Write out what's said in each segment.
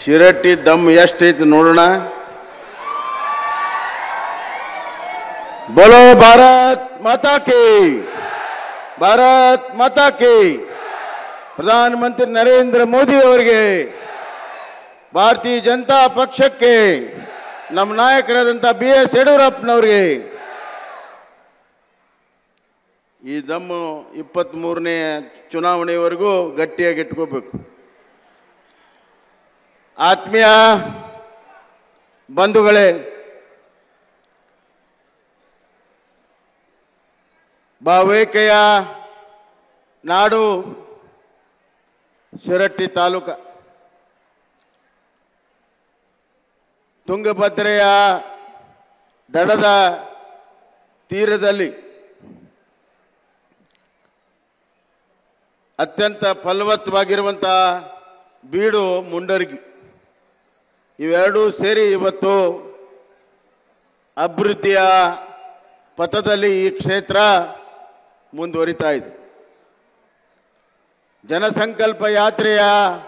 ಶಿರಟ್ಟಿ ದಮ್ ಎಷ್ಟೈತಿ ನೋಡೋಣ ಬೋಲೋ ಭಾರತ್ ಮಾತಾ ಕಿ ಭಾರತ್ ಮಾತಾ ಕಿ ಪ್ರಧಾನಮಂತ್ರಿ ನರೇಂದ್ರ ಮೋದಿ ಅವರಿಗೆ ಭಾರತೀಯ ಜನತಾ ಪಕ್ಷಕ್ಕೆ ನಮ್ಮ ನಾಯಕರಾದಂಥ ಬಿ ಎಸ್ ಯಡಿಯೂರಪ್ಪನವ್ರಿಗೆ ಈ ದಮ್ಮು ಇಪ್ಪತ್ತ್ಮೂರನೇ ಚುನಾವಣೆವರೆಗೂ ಗಟ್ಟಿಯಾಗಿ ಇಟ್ಕೋಬೇಕು ಆತ್ಮೀಯ ಬಂಧುಗಳೇ ಭಾವೈಕ್ಯ ನಾಡು ಶಿರಟ್ಟಿ ತಾಲೂಕ ತುಂಗಭದ್ರೆಯ ದಡದ ತೀರದಲ್ಲಿ ಅತ್ಯಂತ ಫಲವತ್ತವಾಗಿರುವಂಥ ಬೀಡು ಮುಂಡರ್ಗಿ ಇವೆರಡೂ ಸೇರಿ ಇವತ್ತು ಅಭಿವೃದ್ಧಿಯ ಪಥದಲ್ಲಿ ಈ ಕ್ಷೇತ್ರ ಮುಂದುವರಿತಾ ಇದೆ ಜನಸಂಕಲ್ಪ ಯಾತ್ರೆಯ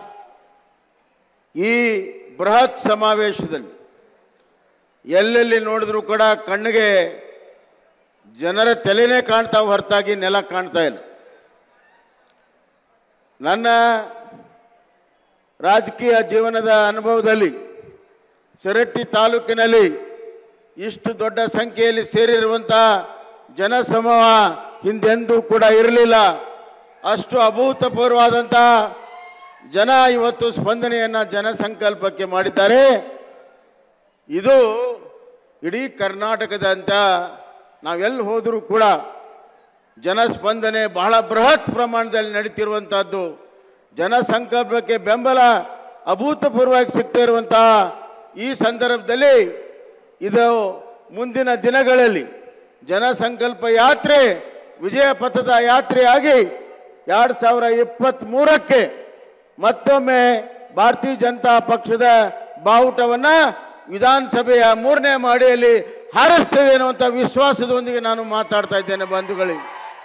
ಈ ಬೃಹತ್ ಸಮಾವೇಶದಲ್ಲಿ ಎಲ್ಲೆಲ್ಲಿ ನೋಡಿದ್ರೂ ಕೂಡ ಕಣ್ಣಿಗೆ ಜನರ ತಲೆನೇ ಕಾಣ್ತಾ ಹೊರತಾಗಿ ನೆಲ ಕಾಣ್ತಾ ಇಲ್ಲ ನನ್ನ ರಾಜಕೀಯ ಜೀವನದ ಅನುಭವದಲ್ಲಿ ಸಿರಟ್ಟಿ ತಾಲೂಕಿನಲ್ಲಿ ಇಷ್ಟು ದೊಡ್ಡ ಸಂಖ್ಯೆಯಲ್ಲಿ ಸೇರಿರುವಂಥ ಜನಸಮೂಹ ಹಿಂದೆಂದೂ ಕೂಡ ಇರಲಿಲ್ಲ ಅಷ್ಟು ಅಭೂತಪೂರ್ವವಾದಂಥ ಜನ ಇವತ್ತು ಸ್ಪಂದನೆಯನ್ನು ಜನಸಂಕಲ್ಪಕ್ಕೆ ಮಾಡಿದ್ದಾರೆ ಇದು ಇಡೀ ಕರ್ನಾಟಕದಂತ ನಾವೆಲ್ಲಿ ಹೋದರೂ ಕೂಡ ಜನಸ್ಪಂದನೆ ಬಹಳ ಬೃಹತ್ ಪ್ರಮಾಣದಲ್ಲಿ ನಡೀತಿರುವಂತಹದ್ದು ಜನಸಂಕಲ್ಪಕ್ಕೆ ಬೆಂಬಲ ಅಭೂತಪೂರ್ವವಾಗಿ ಸಿಗ್ತಾ ಇರುವಂತಹ ಈ ಸಂದರ್ಭದಲ್ಲಿ ಇದು ಮುಂದಿನ ದಿನಗಳಲ್ಲಿ ಜನಸಂಕಲ್ಪ ಯಾತ್ರೆ ವಿಜಯ ಪಥದ ಯಾತ್ರೆಯಾಗಿ ಎರಡು ಸಾವಿರ ಇಪ್ಪತ್ತ್ ಮೂರಕ್ಕೆ ಮತ್ತೊಮ್ಮೆ ಭಾರತೀಯ ಜನತಾ ಪಕ್ಷದ ಬಾವುಟವನ್ನ ವಿಧಾನಸಭೆಯ ಮೂರನೇ ಮಾಡಿಯಲ್ಲಿ ಹಾರಿಸ್ತೇವೆ ಅನ್ನುವಂಥ ವಿಶ್ವಾಸದೊಂದಿಗೆ ನಾನು ಮಾತಾಡ್ತಾ ಇದ್ದೇನೆ ಬಂಧುಗಳಿಗೆ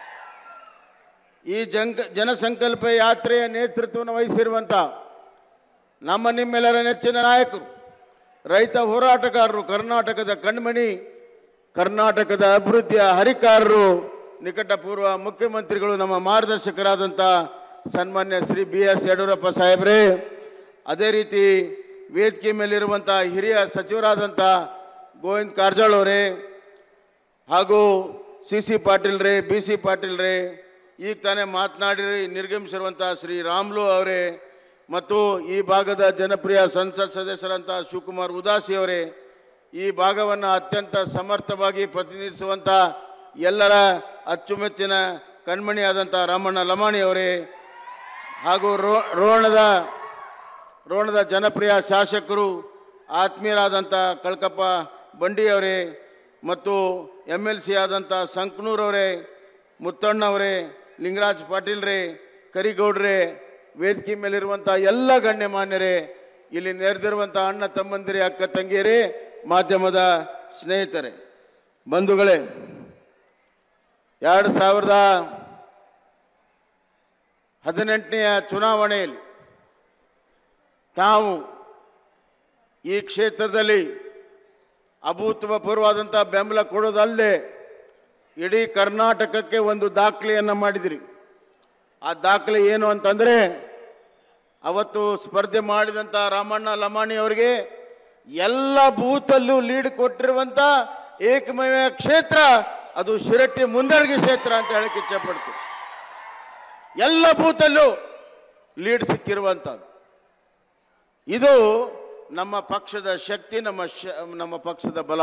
ಈ ಜಂಕ ಜನಸಂಕಲ್ಪ ಯಾತ್ರೆಯ ನೇತೃತ್ವವನ್ನು ವಹಿಸಿರುವಂಥ ನಮ್ಮ ನಿಮ್ಮೆಲ್ಲರ ನೆಚ್ಚಿನ ನಾಯಕರು ರೈತ ಹೋರಾಟಗಾರರು ಕರ್ನಾಟಕದ ಕಣ್ಮಣಿ ಕರ್ನಾಟಕದ ಅಭಿವೃದ್ಧಿಯ ಹರಿಕಾರರು ನಿಕಟಪೂರ್ವ ಮುಖ್ಯಮಂತ್ರಿಗಳು ನಮ್ಮ ಮಾರ್ಗದರ್ಶಕರಾದಂಥ ಸನ್ಮಾನ್ಯ ಶ್ರೀ ಬಿ ಎಸ್ ಯಡಿಯೂರಪ್ಪ ಸಾಹೇಬ್ರೇ ಅದೇ ರೀತಿ ವೇದಿಕೆ ಮೇಲಿರುವಂಥ ಹಿರಿಯ ಸಚಿವರಾದಂಥ ಗೋವಿಂದ್ ಕಾರಜೋಳ್ ಅವರೇ ಹಾಗೂ ಸಿ ಸಿ ಪಾಟೀಲ್ ರೇ ಬಿ ಸಿ ಪಾಟೀಲ್ ರೇ ಈಗ ತಾನೇ ಮಾತನಾಡಿ ನಿರ್ಗಮಿಸಿರುವಂಥ ಶ್ರೀ ರಾಮ್ಲು ಅವರೇ ಮತ್ತು ಈ ಭಾಗದ ಜನಪ್ರಿಯ ಸಂಸತ್ ಸದಸ್ಯರಂಥ ಶಿವಕುಮಾರ್ ಉದಾಸಿ ಅವರೇ ಈ ಭಾಗವನ್ನು ಅತ್ಯಂತ ಸಮರ್ಥವಾಗಿ ಪ್ರತಿನಿಧಿಸುವಂಥ ಎಲ್ಲರ ಅಚ್ಚುಮೆಚ್ಚಿನ ಕಣ್ಮಣಿಯಾದಂಥ ರಾಮಣ್ಣ ಲಮಾಣಿ ಅವರೇ ಹಾಗೂ ರೋ ರೋಣದ ರೋಣದ ಜನಪ್ರಿಯ ಶಾಸಕರು ಆತ್ಮೀಯರಾದಂಥ ಕಳ್ಕಪ್ಪ ಬಂಡಿಯವರೇ ಮತ್ತು ಎಮ್ ಎಲ್ ಸಿ ಆದಂಥ ಸಂಕನೂರವರೇ ಮುತ್ತಣ್ಣವರೇ ಲಿಂಗರಾಜ್ ಪಾಟೀಲ್ರೇ ಕರಿಗೌಡ್ರೆ ವೇದಿಕೆ ಮೇಲಿರುವಂಥ ಎಲ್ಲ ಗಣ್ಯಮಾನ್ಯರೇ ಇಲ್ಲಿ ನೆರೆದಿರುವಂಥ ಅಣ್ಣ ತಮ್ಮಂದಿರೇ ಅಕ್ಕ ತಂಗಿಯರೇ ಮಾಧ್ಯಮದ ಸ್ನೇಹಿತರೆ ಬಂಧುಗಳೇ ಎರಡು ಸಾವಿರದ ಹದಿನೆಂಟನೆಯ ಚುನಾವಣೆಯಲ್ಲಿ ತಾವು ಈ ಕ್ಷೇತ್ರದಲ್ಲಿ ಅಭೂತಪೂರ್ವವಾದಂಥ ಬೆಂಬಲ ಕೊಡೋದಲ್ಲದೆ ಇಡೀ ಕರ್ನಾಟಕಕ್ಕೆ ಒಂದು ದಾಖಲೆಯನ್ನು ಮಾಡಿದಿರಿ ಆ ದಾಖಲೆ ಏನು ಅಂತಂದರೆ ಅವತ್ತು ಸ್ಪರ್ಧೆ ಮಾಡಿದಂಥ ರಾಮಣ್ಣ ಲಮಾಣಿ ಅವರಿಗೆ ಎಲ್ಲ ಬೂತಲ್ಲೂ ಲೀಡ್ ಕೊಟ್ಟಿರುವಂಥ ಏಕಮೇವ ಕ್ಷೇತ್ರ ಅದು ಶಿರಟ್ಟಿ ಮುಂದರ್ಗಿ ಕ್ಷೇತ್ರ ಅಂತ ಹೇಳಕ್ಕೆ ಇಚ್ಛೆಪಡ್ತೀನಿ ಎಲ್ಲ ಬೂತಲ್ಲೂ ಲೀಡ್ ಸಿಕ್ಕಿರುವಂಥದ್ದು ಇದು ನಮ್ಮ ಪಕ್ಷದ ಶಕ್ತಿ ನಮ್ಮ ಶ ನಮ್ಮ ಪಕ್ಷದ ಬಲ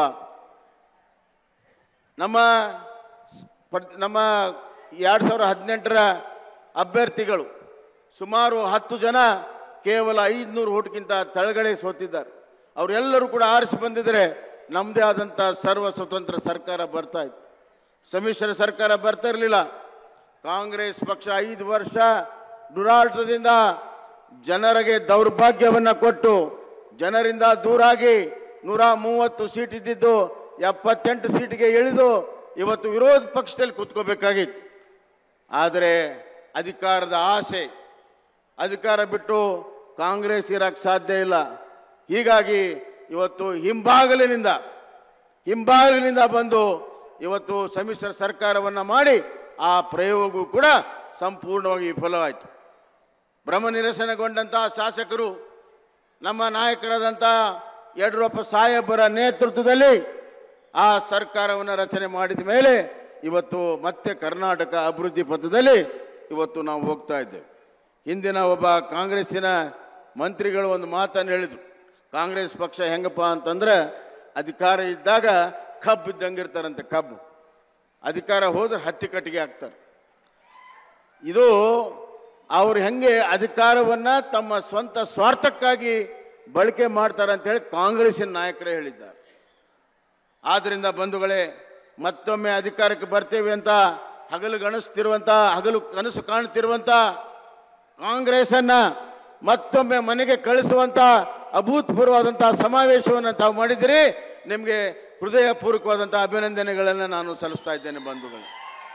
ನಮ್ಮ ಸ್ಪರ್ಧೆ- ನಮ್ಮ ಎರಡು ಸಾವಿರ ಹದಿನೆಂಟರ ಅಭ್ಯರ್ಥಿಗಳು ಸುಮಾರು ಹತ್ತು ಜನ ಕೇವಲ ಐದುನೂರು ಓಟ್ಗಿಂತ ತೆಳಗಡೆ ಸೋತಿದ್ದಾರೆ ಅವರೆಲ್ಲರೂ ಕೂಡ ಆರಿಸಿ ಬಂದಿದ್ರೆ ನಮ್ಮದೇ ಆದಂಥ ಸರ್ವ ಸ್ವತಂತ್ರ ಸರ್ಕಾರ ಬರ್ತಾ ಇತ್ತು ಸಮ್ಮಿಶ್ರ ಸರ್ಕಾರ ಬರ್ತಾ ಇರಲಿಲ್ಲ ಕಾಂಗ್ರೆಸ್ ಪಕ್ಷ ಐದು ವರ್ಷ ದುರಾಡಳಿತದಿಂದ ಜನರಿಗೆ ದೌರ್ಭಾಗ್ಯವನ್ನು ಕೊಟ್ಟು ಜನರಿಂದ ದೂರಾಗಿ ನೂರ ಮೂವತ್ತು ಸೀಟ್ ಇದ್ದಿದ್ದು ಎಪ್ಪತ್ತೆಂಟು ಸೀಟಿಗೆ ಇಳಿದು ಇವತ್ತು ವಿರೋಧ ಪಕ್ಷದಲ್ಲಿ ಕೂತ್ಕೋಬೇಕಾಗಿತ್ತು ಆದರೆ ಅಧಿಕಾರದ ಆಸೆ ಅಧಿಕಾರ ಬಿಟ್ಟು ಕಾಂಗ್ರೆಸ್ ಇರಕ್ಕೆ ಸಾಧ್ಯ ಇಲ್ಲ ಹೀಗಾಗಿ ಇವತ್ತು ಹಿಂಬಾಗಲಿನಿಂದ ಹಿಂಬಾಗಲಿನಿಂದ ಬಂದು ಇವತ್ತು ಸಮ್ಮಿಶ್ರ ಸರ್ಕಾರವನ್ನು ಮಾಡಿ ಆ ಪ್ರಯೋಗವೂ ಕೂಡ ಸಂಪೂರ್ಣವಾಗಿ ವಿಫಲವಾಯಿತು ಭ್ರಮ ನಿರಸನಗೊಂಡಂತಹ ಶಾಸಕರು ನಮ್ಮ ನಾಯಕರಾದಂಥ ಯಡಿಯೂರಪ್ಪ ಸಾಹೇಬರ ನೇತೃತ್ವದಲ್ಲಿ ಆ ಸರ್ಕಾರವನ್ನು ರಚನೆ ಮಾಡಿದ ಮೇಲೆ ಇವತ್ತು ಮತ್ತೆ ಕರ್ನಾಟಕ ಅಭಿವೃದ್ಧಿ ಪಥದಲ್ಲಿ ಇವತ್ತು ನಾವು ಹೋಗ್ತಾ ಇದ್ದೇವೆ ಹಿಂದಿನ ಒಬ್ಬ ಕಾಂಗ್ರೆಸ್ಸಿನ ಮಂತ್ರಿಗಳು ಒಂದು ಮಾತನ್ನು ಹೇಳಿದರು ಕಾಂಗ್ರೆಸ್ ಪಕ್ಷ ಹೆಂಗಪ್ಪ ಅಂತಂದ್ರೆ ಅಧಿಕಾರ ಇದ್ದಾಗ ಕಬ್ಬು ಇದ್ದಂಗಿರ್ತಾರಂತೆ ಕಬ್ಬು ಅಧಿಕಾರ ಹೋದ್ರೆ ಹತ್ತಿ ಕಟ್ಟಿಗೆ ಹಾಕ್ತಾರೆ ಇದು ಅವ್ರು ಹೆಂಗೆ ಅಧಿಕಾರವನ್ನ ತಮ್ಮ ಸ್ವಂತ ಸ್ವಾರ್ಥಕ್ಕಾಗಿ ಬಳಕೆ ಮಾಡ್ತಾರೆ ಅಂತ ಹೇಳಿ ಕಾಂಗ್ರೆಸ್ಸಿನ ನಾಯಕರೇ ಹೇಳಿದ್ದಾರೆ ಆದ್ರಿಂದ ಬಂಧುಗಳೇ ಮತ್ತೊಮ್ಮೆ ಅಧಿಕಾರಕ್ಕೆ ಬರ್ತೇವೆ ಅಂತ ಹಗಲು ಗಣಿಸ್ತಿರುವಂತ ಹಗಲು ಕನಸು ಕಾಣ್ತಿರುವಂತ ಕಾಂಗ್ರೆಸ್ಸನ್ನ ಮತ್ತೊಮ್ಮೆ ಮನೆಗೆ ಕಳಿಸುವಂತ ಅಭೂತಪೂರ್ವವಾದಂತಹ ಸಮಾವೇಶವನ್ನು ತಾವು ಮಾಡಿದಿರಿ ನಿಮಗೆ ಹೃದಯಪೂರ್ವಕವಾದಂತಹ ಅಭಿನಂದನೆಗಳನ್ನು ನಾನು ಸಲ್ಲಿಸ್ತಾ ಇದ್ದೇನೆ ಬಂಧುಗಳೇ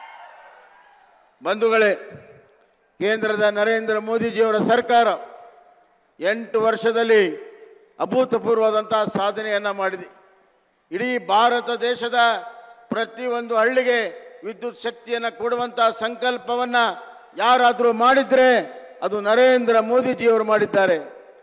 ಬಂಧುಗಳೇ ಕೇಂದ್ರದ ನರೇಂದ್ರ ಮೋದಿಜಿಯವರ ಸರ್ಕಾರ ಎಂಟು ವರ್ಷದಲ್ಲಿ ಅಭೂತಪೂರ್ವವಾದಂತಹ ಸಾಧನೆಯನ್ನ ಮಾಡಿದೆ ಇಡೀ ಭಾರತ ದೇಶದ ಪ್ರತಿಯೊಂದು ಹಳ್ಳಿಗೆ ವಿದ್ಯುತ್ ಶಕ್ತಿಯನ್ನು ಕೊಡುವಂತಹ ಸಂಕಲ್ಪವನ್ನ ಯಾರಾದರೂ ಮಾಡಿದ್ರೆ ಅದು ನರೇಂದ್ರ ಮೋದಿಜಿಯವರು ಮಾಡಿದ್ದಾರೆ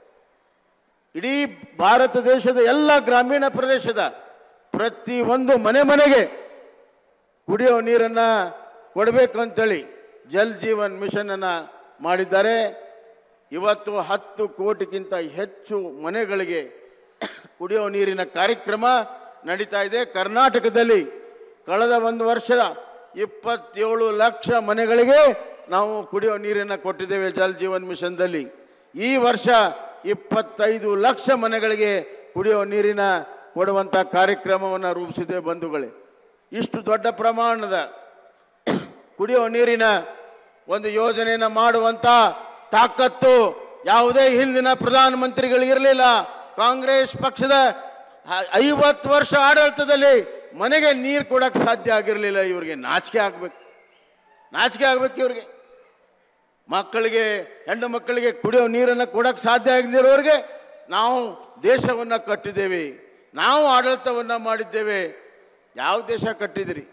ಇಡೀ ಭಾರತ ದೇಶದ ಎಲ್ಲ ಗ್ರಾಮೀಣ ಪ್ರದೇಶದ ಪ್ರತಿ ಒಂದು ಮನೆ ಮನೆಗೆ ಕುಡಿಯೋ ನೀರನ್ನ ಕೊಡಬೇಕು ಅಂತೇಳಿ ಜಲ್ ಜೀವನ್ ಮಿಷನ್ ಅನ್ನ ಮಾಡಿದ್ದಾರೆ ಇವತ್ತು ಹತ್ತು ಕೋಟಿಗಿಂತ ಹೆಚ್ಚು ಮನೆಗಳಿಗೆ ಕುಡಿಯೋ ನೀರಿನ ಕಾರ್ಯಕ್ರಮ ನಡೀತಾ ಇದೆ ಕರ್ನಾಟಕದಲ್ಲಿ ಕಳೆದ ಒಂದು ವರ್ಷದ ಇಪ್ಪತ್ತೇಳು ಲಕ್ಷ ಮನೆಗಳಿಗೆ ನಾವು ಕುಡಿಯೋ ನೀರನ್ನು ಕೊಟ್ಟಿದ್ದೇವೆ ಜಲ್ ಜೀವನ್ ಮಿಷನ್ದಲ್ಲಿ ಈ ವರ್ಷ ಇಪ್ಪತ್ತೈದು ಲಕ್ಷ ಮನೆಗಳಿಗೆ ಕುಡಿಯೋ ನೀರಿನ ಕೊಡುವಂಥ ಕಾರ್ಯಕ್ರಮವನ್ನು ರೂಪಿಸಿದೆ ಬಂಧುಗಳೇ ಇಷ್ಟು ದೊಡ್ಡ ಪ್ರಮಾಣದ ಕುಡಿಯೋ ನೀರಿನ ಒಂದು ಯೋಜನೆಯನ್ನು ಮಾಡುವಂತ ತಾಕತ್ತು ಯಾವುದೇ ಹಿಂದಿನ ಪ್ರಧಾನಮಂತ್ರಿಗಳಿಗಿರಲಿಲ್ಲ ಕಾಂಗ್ರೆಸ್ ಪಕ್ಷದ ಐವತ್ತು ವರ್ಷ ಆಡಳಿತದಲ್ಲಿ ಮನೆಗೆ ನೀರು ಕೊಡಕ್ಕೆ ಸಾಧ್ಯ ಆಗಿರಲಿಲ್ಲ ಇವ್ರಿಗೆ ನಾಚಿಕೆ ಆಗ್ಬೇಕು ನಾಚಿಕೆ ಆಗ್ಬೇಕು ಇವ್ರಿಗೆ ಮಕ್ಕಳಿಗೆ ಹೆಣ್ಣು ಮಕ್ಕಳಿಗೆ ಕುಡಿಯೋ ನೀರನ್ನು ಕೊಡಕ್ಕೆ ಸಾಧ್ಯ ಆಗದಿರೋರಿಗೆ ನಾವು ದೇಶವನ್ನು ಕಟ್ಟಿದ್ದೇವೆ ನಾವು ಆಡಳಿತವನ್ನು ಮಾಡಿದ್ದೇವೆ ಯಾವ ದೇಶ ಕಟ್ಟಿದಿರಿ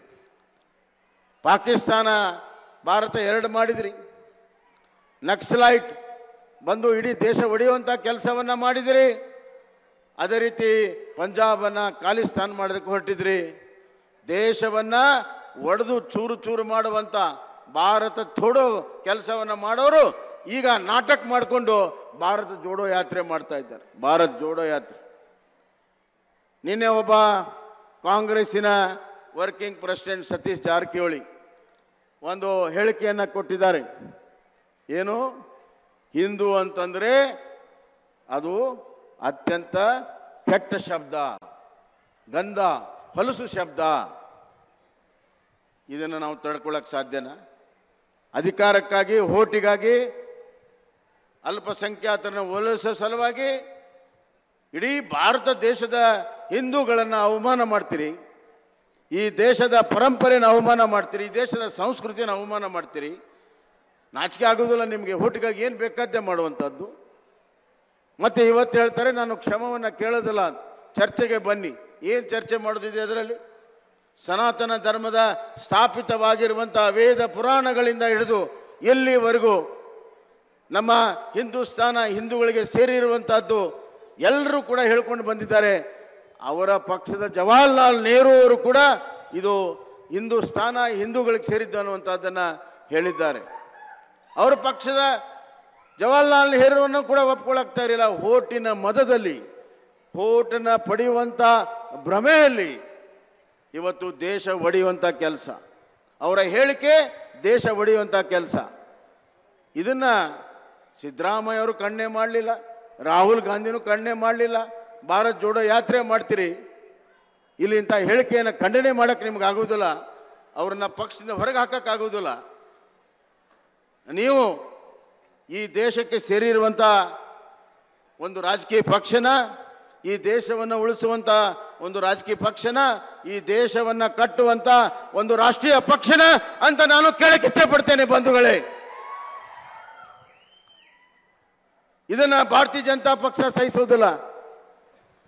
ಪಾಕಿಸ್ತಾನ ಭಾರತ ಎರಡು ಮಾಡಿದ್ರಿ ನಕ್ಸಲೈಟ್ ಬಂದು ಇಡೀ ದೇಶ ಒಡೆಯುವಂಥ ಕೆಲಸವನ್ನ ಮಾಡಿದಿರಿ ಅದೇ ರೀತಿ ಪಂಜಾಬನ್ನ ಖಾಲಿಸ್ತಾನ್ ಮಾಡೋದಕ್ಕೆ ಹೊರಟಿದ್ರಿ ದೇಶವನ್ನ ಒಡೆದು ಚೂರು ಚೂರು ಮಾಡುವಂತ ಭಾರತ ತೋಡೋ ಕೆಲಸವನ್ನ ಮಾಡೋರು ಈಗ ನಾಟಕ ಮಾಡಿಕೊಂಡು ಭಾರತ ಜೋಡೋ ಯಾತ್ರೆ ಮಾಡ್ತಾ ಇದ್ದಾರೆ ಭಾರತ್ ಜೋಡೋ ಯಾತ್ರೆ ನಿನ್ನೆ ಒಬ್ಬ ಕಾಂಗ್ರೆಸ್ಸಿನ ವರ್ಕಿಂಗ್ ಪ್ರೆಸಿಡೆಂಟ್ ಸತೀಶ್ ಜಾರಕಿಹೊಳಿ ಒಂದು ಹೇಳಿಕೆಯನ್ನು ಕೊಟ್ಟಿದ್ದಾರೆ ಏನು ಹಿಂದೂ ಅಂತಂದ್ರೆ ಅದು ಅತ್ಯಂತ ಕೆಟ್ಟ ಶಬ್ದ ಗಂಧ ಹೊಲಸು ಶಬ್ದ ಇದನ್ನು ನಾವು ತಡ್ಕೊಳ್ಳೋಕೆ ಸಾಧ್ಯನಾ ಅಧಿಕಾರಕ್ಕಾಗಿ ಹೋಟಿಗಾಗಿ ಅಲ್ಪಸಂಖ್ಯಾತರನ್ನ ಒಲಿಸೋ ಸಲುವಾಗಿ ಇಡೀ ಭಾರತ ದೇಶದ ಹಿಂದೂಗಳನ್ನು ಅವಮಾನ ಮಾಡ್ತೀರಿ ಈ ದೇಶದ ಪರಂಪರೆನ ಅವಮಾನ ಮಾಡ್ತೀರಿ ಈ ದೇಶದ ಸಂಸ್ಕೃತಿಯನ್ನು ಅವಮಾನ ಮಾಡ್ತೀರಿ ನಾಚಿಕೆ ಆಗೋದಿಲ್ಲ ನಿಮಗೆ ಹೋಟಿಗಾಗಿ ಏನು ಬೇಕಾದ್ದೇ ಮಾಡುವಂಥದ್ದು ಮತ್ತೆ ಇವತ್ತು ಹೇಳ್ತಾರೆ ನಾನು ಕ್ಷಮವನ್ನು ಕೇಳೋದಿಲ್ಲ ಚರ್ಚೆಗೆ ಬನ್ನಿ ಏನು ಚರ್ಚೆ ಮಾಡೋದಿದೆ ಅದರಲ್ಲಿ ಸನಾತನ ಧರ್ಮದ ಸ್ಥಾಪಿತವಾಗಿರುವಂತಹ ವೇದ ಪುರಾಣಗಳಿಂದ ಹಿಡಿದು ಎಲ್ಲಿವರೆಗೂ ನಮ್ಮ ಹಿಂದೂಸ್ತಾನ ಹಿಂದೂಗಳಿಗೆ ಸೇರಿರುವಂತಹದ್ದು ಎಲ್ಲರೂ ಕೂಡ ಹೇಳ್ಕೊಂಡು ಬಂದಿದ್ದಾರೆ ಅವರ ಪಕ್ಷದ ಜವಾಹರ್ಲಾಲ್ ನೆಹರು ಅವರು ಕೂಡ ಇದು ಹಿಂದೂಸ್ತಾನ ಹಿಂದೂಗಳಿಗೆ ಸೇರಿದ್ದು ಅನ್ನುವಂಥದ್ದನ್ನು ಹೇಳಿದ್ದಾರೆ ಅವರ ಪಕ್ಷದ ಜವಾಹರ್ಲಾಲ್ ನೆಹರುವನ್ನು ಕೂಡ ಒಪ್ಕೊಳ್ಳಾಗ್ತಾ ಇರಲಿಲ್ಲ ಓಟಿನ ಮದದಲ್ಲಿ ಓಟನ್ನ ಪಡೆಯುವಂಥ ಭ್ರಮೆಯಲ್ಲಿ ಇವತ್ತು ದೇಶ ಒಡೆಯುವಂಥ ಕೆಲಸ ಅವರ ಹೇಳಿಕೆ ದೇಶ ಒಡೆಯುವಂಥ ಕೆಲಸ ಇದನ್ನ ಸಿದ್ದರಾಮಯ್ಯ ಅವರು ಕಣ್ಣೆ ಮಾಡಲಿಲ್ಲ ರಾಹುಲ್ ಗಾಂಧಿನೂ ಕಣ್ಣೆ ಮಾಡಲಿಲ್ಲ ಭಾರತ್ ಜೋಡೋ ಯಾತ್ರೆ ಮಾಡ್ತೀರಿ ಇಲ್ಲಿ ಇಂಥ ಹೇಳಿಕೆಯನ್ನು ಖಂಡನೆ ಮಾಡಕ್ಕೆ ನಿಮ್ಗೆ ಆಗೋದಿಲ್ಲ ಅವ್ರನ್ನ ಪಕ್ಷದಿಂದ ಹೊರಗೆ ಹಾಕಕ್ಕಾಗೋದಿಲ್ಲ ನೀವು ಈ ದೇಶಕ್ಕೆ ಸೇರಿರುವಂಥ ಒಂದು ರಾಜಕೀಯ ಪಕ್ಷನ ಈ ದೇಶವನ್ನು ಉಳಿಸುವಂತ ಒಂದು ರಾಜಕೀಯ ಪಕ್ಷನ ಈ ದೇಶವನ್ನ ಕಟ್ಟುವಂತ ಒಂದು ರಾಷ್ಟ್ರೀಯ ಪಕ್ಷನ ಅಂತ ನಾನು ಕೇಳಕ್ಕೆ ಇಷ್ಟಪಡ್ತೇನೆ ಬಂಧುಗಳೇ ಇದನ್ನ ಭಾರತೀಯ ಜನತಾ ಪಕ್ಷ ಸಹಿಸುವುದಿಲ್ಲ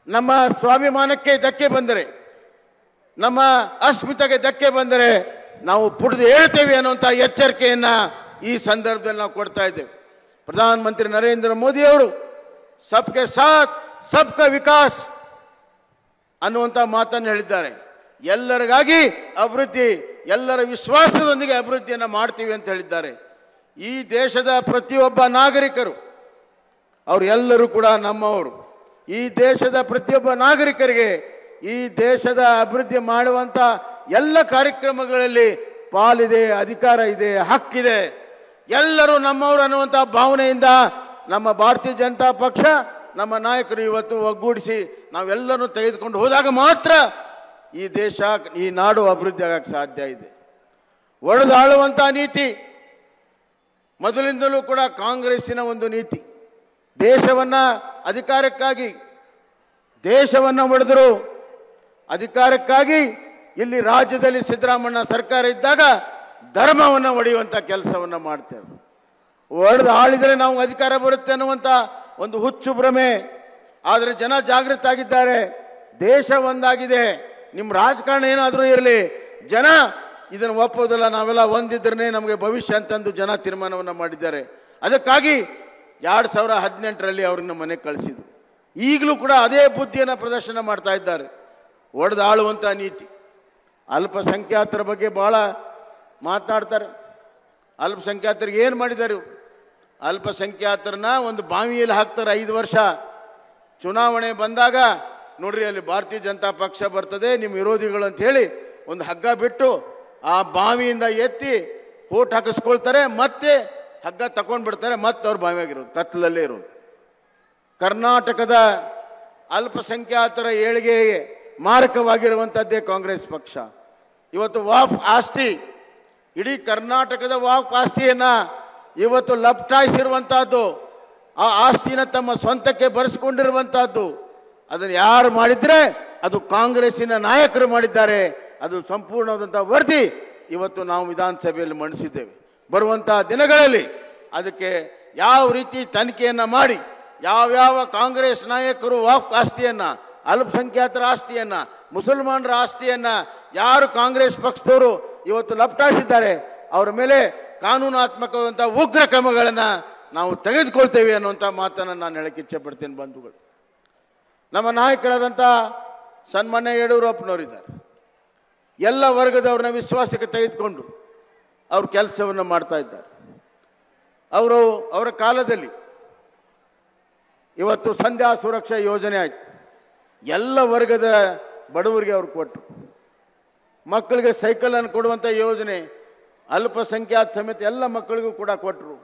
ನಮ್ಮ ಸ್ವಾಭಿಮಾನಕ್ಕೆ ಧಕ್ಕೆ ಬಂದರೆ ನಮ್ಮ ಅಸ್ಮಿತೆಗೆ ಧಕ್ಕೆ ಬಂದರೆ ನಾವು ಪುಡಿದು ಹೇಳ್ತೇವೆ ಅನ್ನುವಂಥ ಎಚ್ಚರಿಕೆಯನ್ನ ಈ ಸಂದರ್ಭದಲ್ಲಿ ನಾವು ಕೊಡ್ತಾ ಇದ್ದೇವೆ ಪ್ರಧಾನಮಂತ್ರಿ ನರೇಂದ್ರ ಮೋದಿ ಅವರು ಸಬ್ಕೆ ಸಾಥ್ ಸಬ್ಕ ವಿಕಾಸ್ ಅನ್ನುವಂಥ ಮಾತನ್ನು ಹೇಳಿದ್ದಾರೆ ಎಲ್ಲರಿಗಾಗಿ ಅಭಿವೃದ್ಧಿ ಎಲ್ಲರ ವಿಶ್ವಾಸದೊಂದಿಗೆ ಅಭಿವೃದ್ಧಿಯನ್ನು ಮಾಡ್ತೀವಿ ಅಂತ ಹೇಳಿದ್ದಾರೆ ಈ ದೇಶದ ಪ್ರತಿಯೊಬ್ಬ ನಾಗರಿಕರು ಅವರು ಎಲ್ಲರೂ ಕೂಡ ನಮ್ಮವರು ಈ ದೇಶದ ಪ್ರತಿಯೊಬ್ಬ ನಾಗರಿಕರಿಗೆ ಈ ದೇಶದ ಅಭಿವೃದ್ಧಿ ಮಾಡುವಂಥ ಎಲ್ಲ ಕಾರ್ಯಕ್ರಮಗಳಲ್ಲಿ ಪಾಲಿದೆ ಅಧಿಕಾರ ಇದೆ ಹಕ್ಕಿದೆ ಎಲ್ಲರೂ ನಮ್ಮವರು ಅನ್ನುವಂಥ ಭಾವನೆಯಿಂದ ನಮ್ಮ ಭಾರತೀಯ ಜನತಾ ಪಕ್ಷ ನಮ್ಮ ನಾಯಕರು ಇವತ್ತು ಒಗ್ಗೂಡಿಸಿ ನಾವೆಲ್ಲರೂ ತೆಗೆದುಕೊಂಡು ಹೋದಾಗ ಮಾತ್ರ ಈ ದೇಶ ಈ ನಾಡು ಅಭಿವೃದ್ಧಿ ಆಗಕ್ಕೆ ಸಾಧ್ಯ ಇದೆ ಒಡೆದಾಳುವಂಥ ನೀತಿ ಮೊದಲಿಂದಲೂ ಕೂಡ ಕಾಂಗ್ರೆಸ್ಸಿನ ಒಂದು ನೀತಿ ದೇಶವನ್ನ ಅಧಿಕಾರಕ್ಕಾಗಿ ದೇಶವನ್ನ ಒಡೆದರು ಅಧಿಕಾರಕ್ಕಾಗಿ ಇಲ್ಲಿ ರಾಜ್ಯದಲ್ಲಿ ಸಿದ್ದರಾಮಣ್ಣ ಸರ್ಕಾರ ಇದ್ದಾಗ ಧರ್ಮವನ್ನು ಒಡೆಯುವಂಥ ಕೆಲಸವನ್ನು ಮಾಡ್ತೇವೆ ಒಡೆದು ಆಳಿದರೆ ನಾವು ಅಧಿಕಾರ ಬರುತ್ತೆ ಅನ್ನುವಂಥ ಒಂದು ಹುಚ್ಚು ಭ್ರಮೆ ಆದರೆ ಜನ ಜಾಗೃತ ಆಗಿದ್ದಾರೆ ದೇಶ ಒಂದಾಗಿದೆ ನಿಮ್ಮ ರಾಜಕಾರಣ ಏನಾದರೂ ಇರಲಿ ಜನ ಇದನ್ನು ಒಪ್ಪೋದಿಲ್ಲ ನಾವೆಲ್ಲ ಒಂದಿದ್ರೇ ನಮಗೆ ಭವಿಷ್ಯ ಅಂತಂದು ಜನ ತೀರ್ಮಾನವನ್ನು ಮಾಡಿದ್ದಾರೆ ಅದಕ್ಕಾಗಿ ಎರಡು ಸಾವಿರ ಹದಿನೆಂಟರಲ್ಲಿ ಅವ್ರನ್ನ ಮನೆಗೆ ಕಳಿಸಿದ್ರು ಈಗಲೂ ಕೂಡ ಅದೇ ಬುದ್ಧಿಯನ್ನು ಪ್ರದರ್ಶನ ಮಾಡ್ತಾ ಇದ್ದಾರೆ ಒಡೆದು ಆಳುವಂಥ ನೀತಿ ಅಲ್ಪಸಂಖ್ಯಾತರ ಬಗ್ಗೆ ಭಾಳ ಮಾತನಾಡ್ತಾರೆ ಅಲ್ಪಸಂಖ್ಯಾತರಿಗೆ ಏನು ಮಾಡಿದ್ದಾರೆ ಇವ್ರು? ಅಲ್ಪಸಂಖ್ಯಾತರನ್ನ ಒಂದು ಬಾವಿಯಲ್ಲಿ ಹಾಕ್ತಾರೆ ಐದು ವರ್ಷ ಚುನಾವಣೆ ಬಂದಾಗ ನೋಡ್ರಿ ಅಲ್ಲಿ ಭಾರತೀಯ ಜನತಾ ಪಕ್ಷ ಬರ್ತದೆ ನಿಮ್ಮ ವಿರೋಧಿಗಳು ಅಂತ ಹೇಳಿ ಒಂದು ಹಗ್ಗ ಬಿಟ್ಟು ಆ ಬಾವಿಯಿಂದ ಎತ್ತಿ ಓಟ್ ಹಾಕಿಸ್ಕೊಳ್ತಾರೆ ಮತ್ತೆ ಹಗ್ಗ ತಗೊಂಡ್ ಬಿಡ್ತಾರೆ ಮತ್ತೆ ಅವ್ರ ಬಾವಿಯಾಗಿರೋದು ಕತ್ತಲಲ್ಲೇ ಇರೋದು ಕರ್ನಾಟಕದ ಅಲ್ಪಸಂಖ್ಯಾತರ ಏಳಿಗೆಗೆ ಮಾರಕವಾಗಿರುವಂಥದ್ದೇ ಕಾಂಗ್ರೆಸ್ ಪಕ್ಷ ಇವತ್ತು ವಾಫ್ ಆಸ್ತಿ ಇಡೀ ಕರ್ನಾಟಕದ ವಾಫ್ ಆಸ್ತಿಯನ್ನ ಇವತ್ತು ಲಪ್ಟಾಯಿಸಿರುವಂತಹದ್ದು ಆ ಆಸ್ತಿನ ತಮ್ಮ ಸ್ವಂತಕ್ಕೆ ಬರೆಸಿಕೊಂಡಿರುವಂತಹದ್ದು ಅದನ್ನು ಯಾರು ಮಾಡಿದ್ರೆ ಅದು ಕಾಂಗ್ರೆಸ್ಸಿನ ನಾಯಕರು ಮಾಡಿದ್ದಾರೆ ಅದು ಸಂಪೂರ್ಣವಾದಂಥ ವರದಿ ಇವತ್ತು ನಾವು ವಿಧಾನಸಭೆಯಲ್ಲಿ ಮಂಡಿಸಿದ್ದೇವೆ ಬರುವಂತಹ ದಿನಗಳಲ್ಲಿ ಅದಕ್ಕೆ ಯಾವ ರೀತಿ ತನಿಖೆಯನ್ನ ಮಾಡಿ ಯಾವ್ಯಾವ ಕಾಂಗ್ರೆಸ್ ನಾಯಕರು ವಾಕ್ ಆಸ್ತಿಯನ್ನ ಅಲ್ಪಸಂಖ್ಯಾತರ ಆಸ್ತಿಯನ್ನ ಮುಸಲ್ಮಾನರ ಆಸ್ತಿಯನ್ನ ಯಾರು ಕಾಂಗ್ರೆಸ್ ಪಕ್ಷದವರು ಇವತ್ತು ಲಪ್ಟಾಯಿಸಿದ್ದಾರೆ ಅವರ ಮೇಲೆ ಕಾನೂನಾತ್ಮಕವಾದಂಥ ಉಗ್ರ ಕ್ರಮಗಳನ್ನು ನಾವು ತೆಗೆದುಕೊಳ್ತೇವೆ ಅನ್ನುವಂಥ ಮಾತನ್ನು ನಾನು ಹೇಳಕ್ಕೆ ಇಚ್ಛೆಪಡ್ತೇನೆ ಬಂಧುಗಳು ನಮ್ಮ ನಾಯಕರಾದಂಥ ಸನ್ಮಾನ್ಯ ಯಡಿಯೂರಪ್ಪನವರಿದ್ದಾರೆ ಎಲ್ಲ ವರ್ಗದವ್ರನ್ನ ವಿಶ್ವಾಸಕ್ಕೆ ತೆಗೆದುಕೊಂಡು ಅವ್ರ ಕೆಲಸವನ್ನು ಮಾಡ್ತಾ ಇದ್ದಾರೆ ಅವರು ಅವರ ಕಾಲದಲ್ಲಿ ಇವತ್ತು ಸಂಧ್ಯಾ ಸುರಕ್ಷಾ ಯೋಜನೆ ಆಯ್ತು ಎಲ್ಲ ವರ್ಗದ ಬಡವರಿಗೆ ಅವ್ರು ಕೊಟ್ಟರು ಮಕ್ಕಳಿಗೆ ಸೈಕಲನ್ನು ಕೊಡುವಂಥ ಯೋಜನೆ ಅಲ್ಪಸಂಖ್ಯಾತ ಸಮೇತ ಎಲ್ಲ ಮಕ್ಕಳಿಗೂ ಕೂಡ ಕೊಟ್ಟರು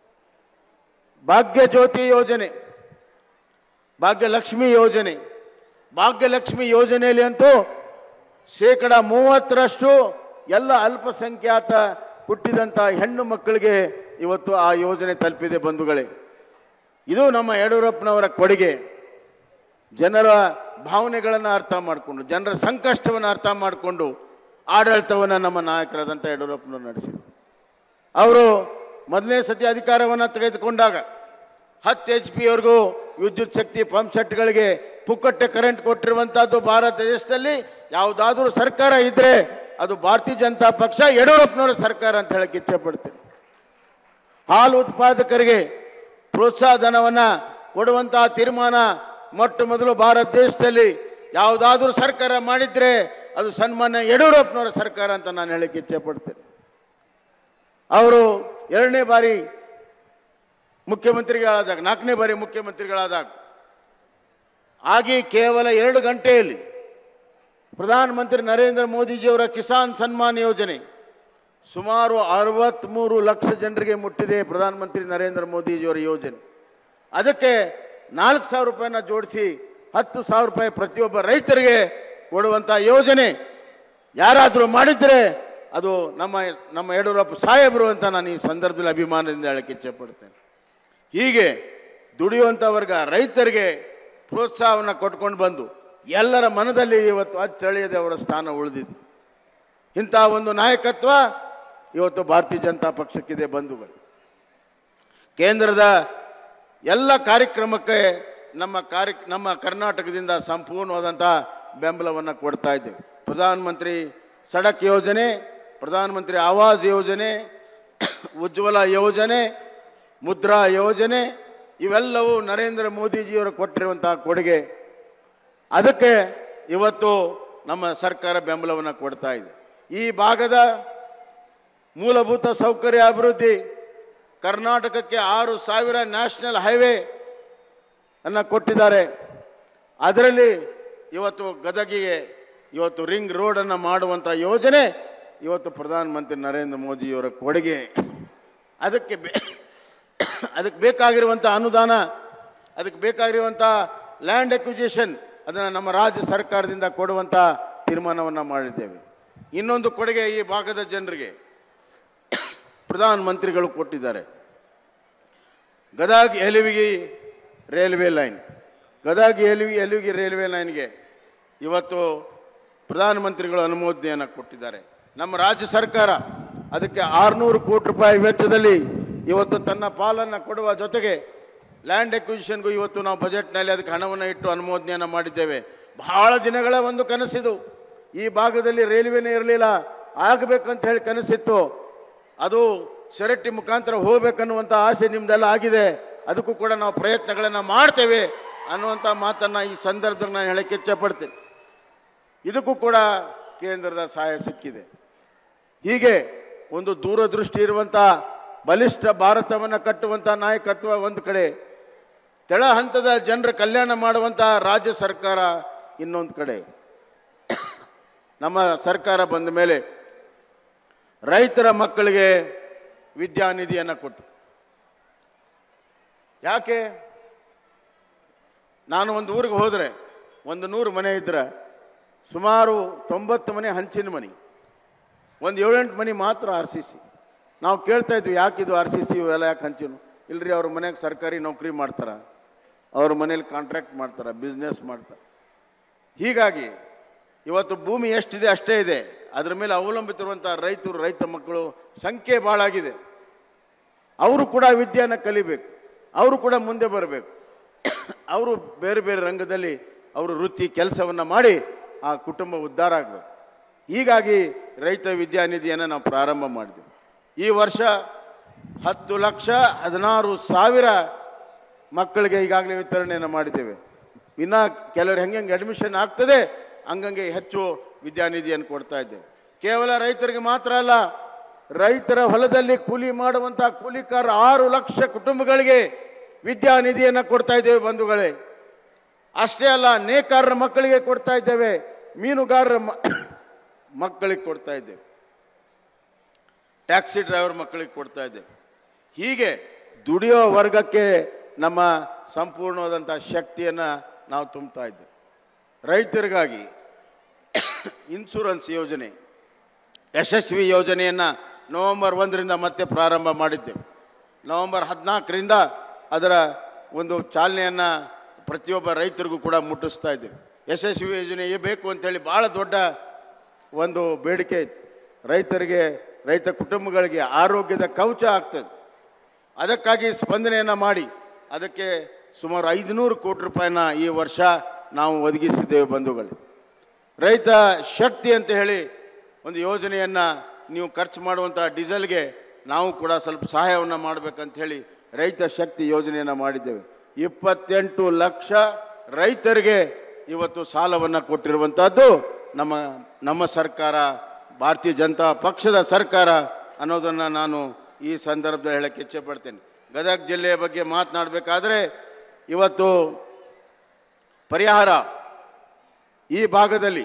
ಭಾಗ್ಯ ಜ್ಯೋತಿ ಯೋಜನೆ ಭಾಗ್ಯಲಕ್ಷ್ಮಿ ಯೋಜನೆ ಭಾಗ್ಯಲಕ್ಷ್ಮಿ ಯೋಜನೆಯಲ್ಲಿ ಅಂತೂ ಶೇಕಡ ಮೂವತ್ತರಷ್ಟು ಎಲ್ಲ ಅಲ್ಪಸಂಖ್ಯಾತ ಹುಟ್ಟಿದಂಥ ಹೆಣ್ಣು ಮಕ್ಕಳಿಗೆ ಇವತ್ತು ಆ ಯೋಜನೆ ತಲುಪಿದೆ ಬಂಧುಗಳೇ ಇದು ನಮ್ಮ ಯಡಿಯೂರಪ್ಪನವರ ಕೊಡುಗೆ ಜನರ ಭಾವನೆಗಳನ್ನು ಅರ್ಥ ಮಾಡಿಕೊಂಡು ಜನರ ಸಂಕಷ್ಟವನ್ನು ಅರ್ಥ ಮಾಡಿಕೊಂಡು ಆಡಳಿತವನ್ನು ನಮ್ಮ ನಾಯಕರಾದಂಥ ಯಡಿಯೂರಪ್ಪನವರು ನಡೆಸಿದರು ಅವರು ಮೊದಲನೇ ಸತಿ ಅಧಿಕಾರವನ್ನು ತೆಗೆದುಕೊಂಡಾಗ ಹತ್ತು ಎಚ್ ಪಿಯವರೆಗೂ ವಿದ್ಯುತ್ ಶಕ್ತಿ ಪಂಪ್ ಸೆಟ್ಗಳಿಗೆ ಪುಕ್ಕಟ್ಟೆ ಕರೆಂಟ್ ಕೊಟ್ಟಿರುವಂತಹದ್ದು ಭಾರತ ದೇಶದಲ್ಲಿ ಯಾವುದಾದ್ರೂ ಸರ್ಕಾರ ಇದ್ರೆ ಅದು ಭಾರತೀಯ ಜನತಾ ಪಕ್ಷ ಯಡಿಯೂರಪ್ಪನವರ ಸರ್ಕಾರ ಅಂತ ಹೇಳಕ್ಕೆ ಇಚ್ಛೆ ಪಡ್ತೀನಿ ಹಾಲು ಉತ್ಪಾದಕರಿಗೆ ಪ್ರೋತ್ಸಾಹ ಧನವನ್ನ ಕೊಡುವಂತಹ ತೀರ್ಮಾನ ಮೊಟ್ಟ ಮೊದಲು ಭಾರತ ದೇಶದಲ್ಲಿ ಯಾವುದಾದ್ರೂ ಸರ್ಕಾರ ಮಾಡಿದ್ರೆ ಅದು ಸನ್ಮಾನ್ಯ ಯಡಿಯೂರಪ್ಪನವರ ಸರ್ಕಾರ ಅಂತ ನಾನು ಹೇಳಕ್ಕೆ ಇಚ್ಛೆ ಪಡ್ತೇನೆ ಅವರು ಎರಡನೇ ಬಾರಿ ಮುಖ್ಯಮಂತ್ರಿಗಳಾದಾಗ ನಾಲ್ಕನೇ ಬಾರಿ ಮುಖ್ಯಮಂತ್ರಿಗಳಾದಾಗ ಆಗಿ ಕೇವಲ ಎರಡು ಗಂಟೆಯಲ್ಲಿ ಪ್ರಧಾನಮಂತ್ರಿ ನರೇಂದ್ರ ಮೋದಿಜಿಯವರ ಕಿಸಾನ್ ಸನ್ಮಾನ್ ಯೋಜನೆ ಸುಮಾರು ಅರವತ್ತ್ಮೂರು ಲಕ್ಷ ಜನರಿಗೆ ಮುಟ್ಟಿದೆ ಪ್ರಧಾನಮಂತ್ರಿ ನರೇಂದ್ರ ಮೋದಿಜಿಯವರ ಯೋಜನೆ ಅದಕ್ಕೆ ನಾಲ್ಕು ಸಾವಿರ ರೂಪಾಯಿನ ಜೋಡಿಸಿ ಹತ್ತು ಸಾವಿರ ರೂಪಾಯಿ ಪ್ರತಿಯೊಬ್ಬ ರೈತರಿಗೆ ಕೊಡುವಂಥ ಯೋಜನೆ ಯಾರಾದರೂ ಮಾಡಿದ್ರೆ ಅದು ನಮ್ಮ ನಮ್ಮ ಯಡಿಯೂರಪ್ಪ ಸಾಹೇಬರು ಅಂತ ನಾನು ಈ ಸಂದರ್ಭದಲ್ಲಿ ಅಭಿಮಾನದಿಂದ ಹೇಳಕ್ಕೆ ಇಚ್ಛೆಪಡ್ತೇನೆ ಹೀಗೆ ದುಡಿಯುವಂಥ ವರ್ಗ ರೈತರಿಗೆ ಪ್ರೋತ್ಸಾಹವನ್ನು ಕೊಟ್ಕೊಂಡು ಬಂದು ಎಲ್ಲರ ಮನದಲ್ಲಿ ಇವತ್ತು ಅಚ್ಚಳಿಯದೆ ಅವರ ಸ್ಥಾನ ಉಳಿದಿದ್ದು ಇಂಥ ಒಂದು ನಾಯಕತ್ವ ಇವತ್ತು ಭಾರತೀಯ ಜನತಾ ಪಕ್ಷಕ್ಕಿದೆ ಬಂಧುಗಳು ಕೇಂದ್ರದ ಎಲ್ಲ ಕಾರ್ಯಕ್ರಮಕ್ಕೆ ನಮ್ಮ ಕಾರ್ಯ ನಮ್ಮ ಕರ್ನಾಟಕದಿಂದ ಸಂಪೂರ್ಣವಾದಂಥ ಬೆಂಬಲವನ್ನು ಕೊಡ್ತಾ ಇದ್ದೇವೆ ಪ್ರಧಾನಮಂತ್ರಿ ಸಡಕ್ ಯೋಜನೆ ಪ್ರಧಾನಮಂತ್ರಿ ಆವಾಸ್ ಯೋಜನೆ ಉಜ್ವಲ ಯೋಜನೆ ಮುದ್ರಾ ಯೋಜನೆ ಇವೆಲ್ಲವೂ ನರೇಂದ್ರ ಮೋದಿಜಿಯವರು ಕೊಟ್ಟಿರುವಂತಹ ಕೊಡುಗೆ ಅದಕ್ಕೆ ಇವತ್ತು ನಮ್ಮ ಸರ್ಕಾರ ಬೆಂಬಲವನ್ನು ಕೊಡ್ತಾ ಇದೆ ಈ ಭಾಗದ ಮೂಲಭೂತ ಸೌಕರ್ಯ ಅಭಿವೃದ್ಧಿ ಕರ್ನಾಟಕಕ್ಕೆ ಆರು ಸಾವಿರ ನ್ಯಾಷನಲ್ ಹೈವೇ ಅನ್ನು ಕೊಟ್ಟಿದ್ದಾರೆ ಅದರಲ್ಲಿ ಇವತ್ತು ಗದಗಿಗೆ ಇವತ್ತು ರಿಂಗ್ ರೋಡನ್ನು ಮಾಡುವಂಥ ಯೋಜನೆ ಇವತ್ತು ಪ್ರಧಾನಮಂತ್ರಿ ನರೇಂದ್ರ ಮೋದಿಯವರ ಕೊಡುಗೆ ಅದಕ್ಕೆ ಬೇ ಅದಕ್ಕೆ ಬೇಕಾಗಿರುವಂಥ ಅನುದಾನ ಅದಕ್ಕೆ ಬೇಕಾಗಿರುವಂಥ ಲ್ಯಾಂಡ್ ಎಕ್ವಿಜೇಷನ್ ಅದನ್ನು ನಮ್ಮ ರಾಜ್ಯ ಸರ್ಕಾರದಿಂದ ಕೊಡುವಂಥ ತೀರ್ಮಾನವನ್ನು ಮಾಡಿದ್ದೇವೆ ಇನ್ನೊಂದು ಕೊಡುಗೆ ಈ ಭಾಗದ ಜನರಿಗೆ ಪ್ರಧಾನಮಂತ್ರಿಗಳು ಕೊಟ್ಟಿದ್ದಾರೆ Gadag Yelavigi railway line Gadag Yelavi Yelavigi railway ಲೈನ್ಗೆ ಇವತ್ತು ಪ್ರಧಾನಮಂತ್ರಿಗಳು ಅನುಮೋದನೆಯನ್ನು ಕೊಟ್ಟಿದ್ದಾರೆ ನಮ್ಮ ರಾಜ್ಯ ಸರ್ಕಾರ ಅದಕ್ಕೆ ಆರುನೂರು ಕೋಟಿ ರೂಪಾಯಿ ವೆಚ್ಚದಲ್ಲಿ ಇವತ್ತು ತನ್ನ ಪಾಲನ್ನು ಕೊಡುವ ಜೊತೆಗೆ ಲ್ಯಾಂಡ್ ಎಕ್ವಿಷನ್ಗೂ ಇವತ್ತು ನಾವು ಬಜೆಟ್ನಲ್ಲಿ ಅದಕ್ಕೆ ಹಣವನ್ನು ಇಟ್ಟು ಅನುಮೋದನೆಯನ್ನು ಮಾಡಿದ್ದೇವೆ ಬಹಳ ದಿನಗಳ ಒಂದು ಕನಸಿದು ಈ ಭಾಗದಲ್ಲಿ ರೈಲ್ವೆನೇ ಇರಲಿಲ್ಲ ಆಗಬೇಕಂತ ಹೇಳಿ ಕನಸಿತ್ತು ಅದು ಶೆರಟ್ಟಿ ಮುಖಾಂತರ ಹೋಗ್ಬೇಕನ್ನುವಂಥ ಆಸೆ ನಿಮ್ದೆಲ್ಲ ಆಗಿದೆ ಅದಕ್ಕೂ ಕೂಡ ನಾವು ಪ್ರಯತ್ನಗಳನ್ನು ಮಾಡ್ತೇವೆ ಅನ್ನುವಂಥ ಮಾತನ್ನು ಈ ಸಂದರ್ಭದಲ್ಲಿ ನಾನು ಹೇಳಕ್ಕೆ ಇಚ್ಛಪಡ್ತೇನೆ ಇದಕ್ಕೂ ಕೂಡ ಕೇಂದ್ರದ ಸಹಾಯ ಸಿಕ್ಕಿದೆ ಹೀಗೆ ಒಂದು ದೂರದೃಷ್ಟಿ ಇರುವಂಥ ಬಲಿಷ್ಠ ಭಾರತವನ್ನು ಕಟ್ಟುವಂಥ ನಾಯಕತ್ವ ಒಂದು ಕಡೆ ಕೆಳ ಹಂತದ ಜನರ ಕಲ್ಯಾಣ ಮಾಡುವಂಥ ರಾಜ್ಯ ಸರ್ಕಾರ ಇನ್ನೊಂದು ಕಡೆ ನಮ್ಮ ಸರ್ಕಾರ ಬಂದ ಮೇಲೆ ರೈತರ ಮಕ್ಕಳಿಗೆ ವಿದ್ಯಾನಿಧಿಯನ್ನು ಕೊಟ್ಟು ಯಾಕೆ ನಾನು ಒಂದು ಊರಿಗೆ ಹೋದರೆ ಒಂದು ನೂರು ಮನೆ ಇದ್ರೆ ಸುಮಾರು ತೊಂಬತ್ತು ಮನೆ ಹಂಚಿನ ಮನೆ ಒಂದು ಏಳೆಂಟು ಮನೆ ಮಾತ್ರ ಆರ್ ಸಿ ಸಿ ನಾವು ಕೇಳ್ತಾ ಇದ್ವಿ ಯಾಕಿದು ಆರ್ ಸಿ ಸಿ ಇವೆಲ್ಲ ಯಾಕೆ ಹಂಚಿನು ಇಲ್ರಿ ಅವ್ರ ಮನೆಗೆ ಸರ್ಕಾರಿ ನೌಕರಿ ಮಾಡ್ತಾರ ಅವ್ರ ಮನೇಲಿ ಕಾಂಟ್ರಾಕ್ಟ್ ಮಾಡ್ತಾರೆ ಬಿಸ್ನೆಸ್ ಮಾಡ್ತಾರೆ ಹೀಗಾಗಿ ಇವತ್ತು ಭೂಮಿ ಎಷ್ಟಿದೆ ಅಷ್ಟೇ ಇದೆ ಅದರ ಮೇಲೆ ಅವಲಂಬಿತಿರುವಂಥ ರೈತರು ರೈತ ಮಕ್ಕಳು ಸಂಖ್ಯೆ ಭಾಳಾಗಿದೆ ಅವರು ಕೂಡ ವಿದ್ಯೆಯನ್ನು ಕಲಿಬೇಕು ಅವರು ಕೂಡ ಮುಂದೆ ಬರಬೇಕು ಅವರು ಬೇರೆ ಬೇರೆ ರಂಗದಲ್ಲಿ ಅವರು ವೃತ್ತಿ ಕೆಲಸವನ್ನು ಮಾಡಿ ಆ ಕುಟುಂಬ ಉದ್ಧಾರ ಆಗಬೇಕು ಹೀಗಾಗಿ ರೈತ ವಿದ್ಯಾನಿಧಿಯನ್ನು ನಾವು ಪ್ರಾರಂಭ ಮಾಡಿದ್ವಿ ಈ ವರ್ಷ ಹತ್ತು ಲಕ್ಷ ಹದಿನಾರು ಸಾವಿರ ಮಕ್ಕಳಿಗೆ ಈಗಾಗಲೇ ವಿತರಣೆಯನ್ನು ಮಾಡಿದ್ದೇವೆ ಇನ್ನು ಕೆಲವರು ಹೆಂಗೆ ಹೆಂಗೆ ಅಡ್ಮಿಷನ್ ಆಗ್ತದೆ ಹಂಗಂಗೆ ಹೆಚ್ಚು ವಿದ್ಯಾನಿಧಿಯನ್ನು ಕೊಡ್ತಾ ಇದ್ದೇವೆ ಕೇವಲ ರೈತರಿಗೆ ಮಾತ್ರ ಅಲ್ಲ ರೈತರ ಹೊಲದಲ್ಲಿ ಕೂಲಿ ಮಾಡುವಂಥ ಕೂಲಿಕಾರ ಆರು ಲಕ್ಷ ಕುಟುಂಬಗಳಿಗೆ ವಿದ್ಯಾನಿಧಿಯನ್ನು ಕೊಡ್ತಾ ಇದ್ದೇವೆ ಬಂಧುಗಳೇ ಅಷ್ಟೇ ಅಲ್ಲ ನೇಕಾರರ ಮಕ್ಕಳಿಗೆ ಕೊಡ್ತಾ ಇದ್ದೇವೆ ಮೀನುಗಾರರ ಮ- ಮಕ್ಕಳಿಗೆ ಕೊಡ್ತಾ ಇದ್ದೇವೆ ಟ್ಯಾಕ್ಸಿ ಡ್ರೈವರ್ ಮಕ್ಕಳಿಗೆ ಕೊಡ್ತಾ ಇದ್ದೇವೆ ಹೀಗೆ ದುಡಿಯೋ ವರ್ಗಕ್ಕೆ ನಮ್ಮ ಸಂಪೂರ್ಣವಾದಂಥ ಶಕ್ತಿಯನ್ನು ನಾವು ತುಂಬ್ತಾ ಇದ್ದೇವೆ ರೈತರಿಗಾಗಿ ಇನ್ಶೂರೆನ್ಸ್ ಯೋಜನೆ ಯಶಸ್ವಿ ಯೋಜನೆಯನ್ನು ನವೆಂಬರ್ ಒಂದರಿಂದ ಮತ್ತೆ ಪ್ರಾರಂಭ ಮಾಡಿದ್ದೇವೆ ನವೆಂಬರ್ ಹದಿನಾಲ್ಕರಿಂದ ಅದರ ಒಂದು ಚಾಲನೆಯನ್ನು ಪ್ರತಿಯೊಬ್ಬ ರೈತರಿಗೂ ಕೂಡ ಮುಟ್ಟಿಸ್ತಾ ಇದ್ದೇವೆ ಯಶಸ್ವಿ ಯೋಜನೆ ಬೇಕು ಅಂತೇಳಿ ಭಾಳ ದೊಡ್ಡ ಒಂದು ಬೇಡಿಕೆ ಇತ್ತು ರೈತರಿಗೆ ರೈತ ಕುಟುಂಬಗಳಿಗೆ ಆರೋಗ್ಯದ ಕವಚ ಆಗ್ತದೆ ಅದಕ್ಕಾಗಿ ಸ್ಪಂದನೆಯನ್ನು ಮಾಡಿ ಅದಕ್ಕೆ ಸುಮಾರು ಐದುನೂರು ಕೋಟಿ ರೂಪಾಯಿನ ಈ ವರ್ಷ ನಾವು ಒದಗಿಸಿದ್ದೇವೆ ಬಂಧುಗಳು ರೈತ ಶಕ್ತಿ ಅಂತ ಹೇಳಿ ಒಂದು ಯೋಜನೆಯನ್ನು ನೀವು ಖರ್ಚು ಮಾಡುವಂಥ ಡೀಸೆಲ್ಗೆ ನಾವು ಕೂಡ ಸ್ವಲ್ಪ ಸಹಾಯವನ್ನು ಮಾಡಬೇಕಂತ ಹೇಳಿ ರೈತ ಶಕ್ತಿ ಯೋಜನೆಯನ್ನು ಮಾಡಿದ್ದೇವೆ ಇಪ್ಪತ್ತೆಂಟು ಲಕ್ಷ ರೈತರಿಗೆ ಇವತ್ತು ಸಾಲವನ್ನು ಕೊಟ್ಟಿರುವಂಥದ್ದು ನಮ್ಮ ನಮ್ಮ ಸರ್ಕಾರ ಭಾರತೀಯ ಜನತಾ ಪಕ್ಷದ ಸರ್ಕಾರ ಅನ್ನೋದನ್ನು ನಾನು ಈ ಸಂದರ್ಭದಲ್ಲಿ ಹೇಳಕ್ಕೆ ಇಚ್ಛೆ ಪಡ್ತೇನೆ ಗದಗ ಜಿಲ್ಲೆಯ ಬಗ್ಗೆ ಮಾತನಾಡಬೇಕಾದ್ರೆ ಇವತ್ತು ಪರಿಹಾರ ಈ ಭಾಗದಲ್ಲಿ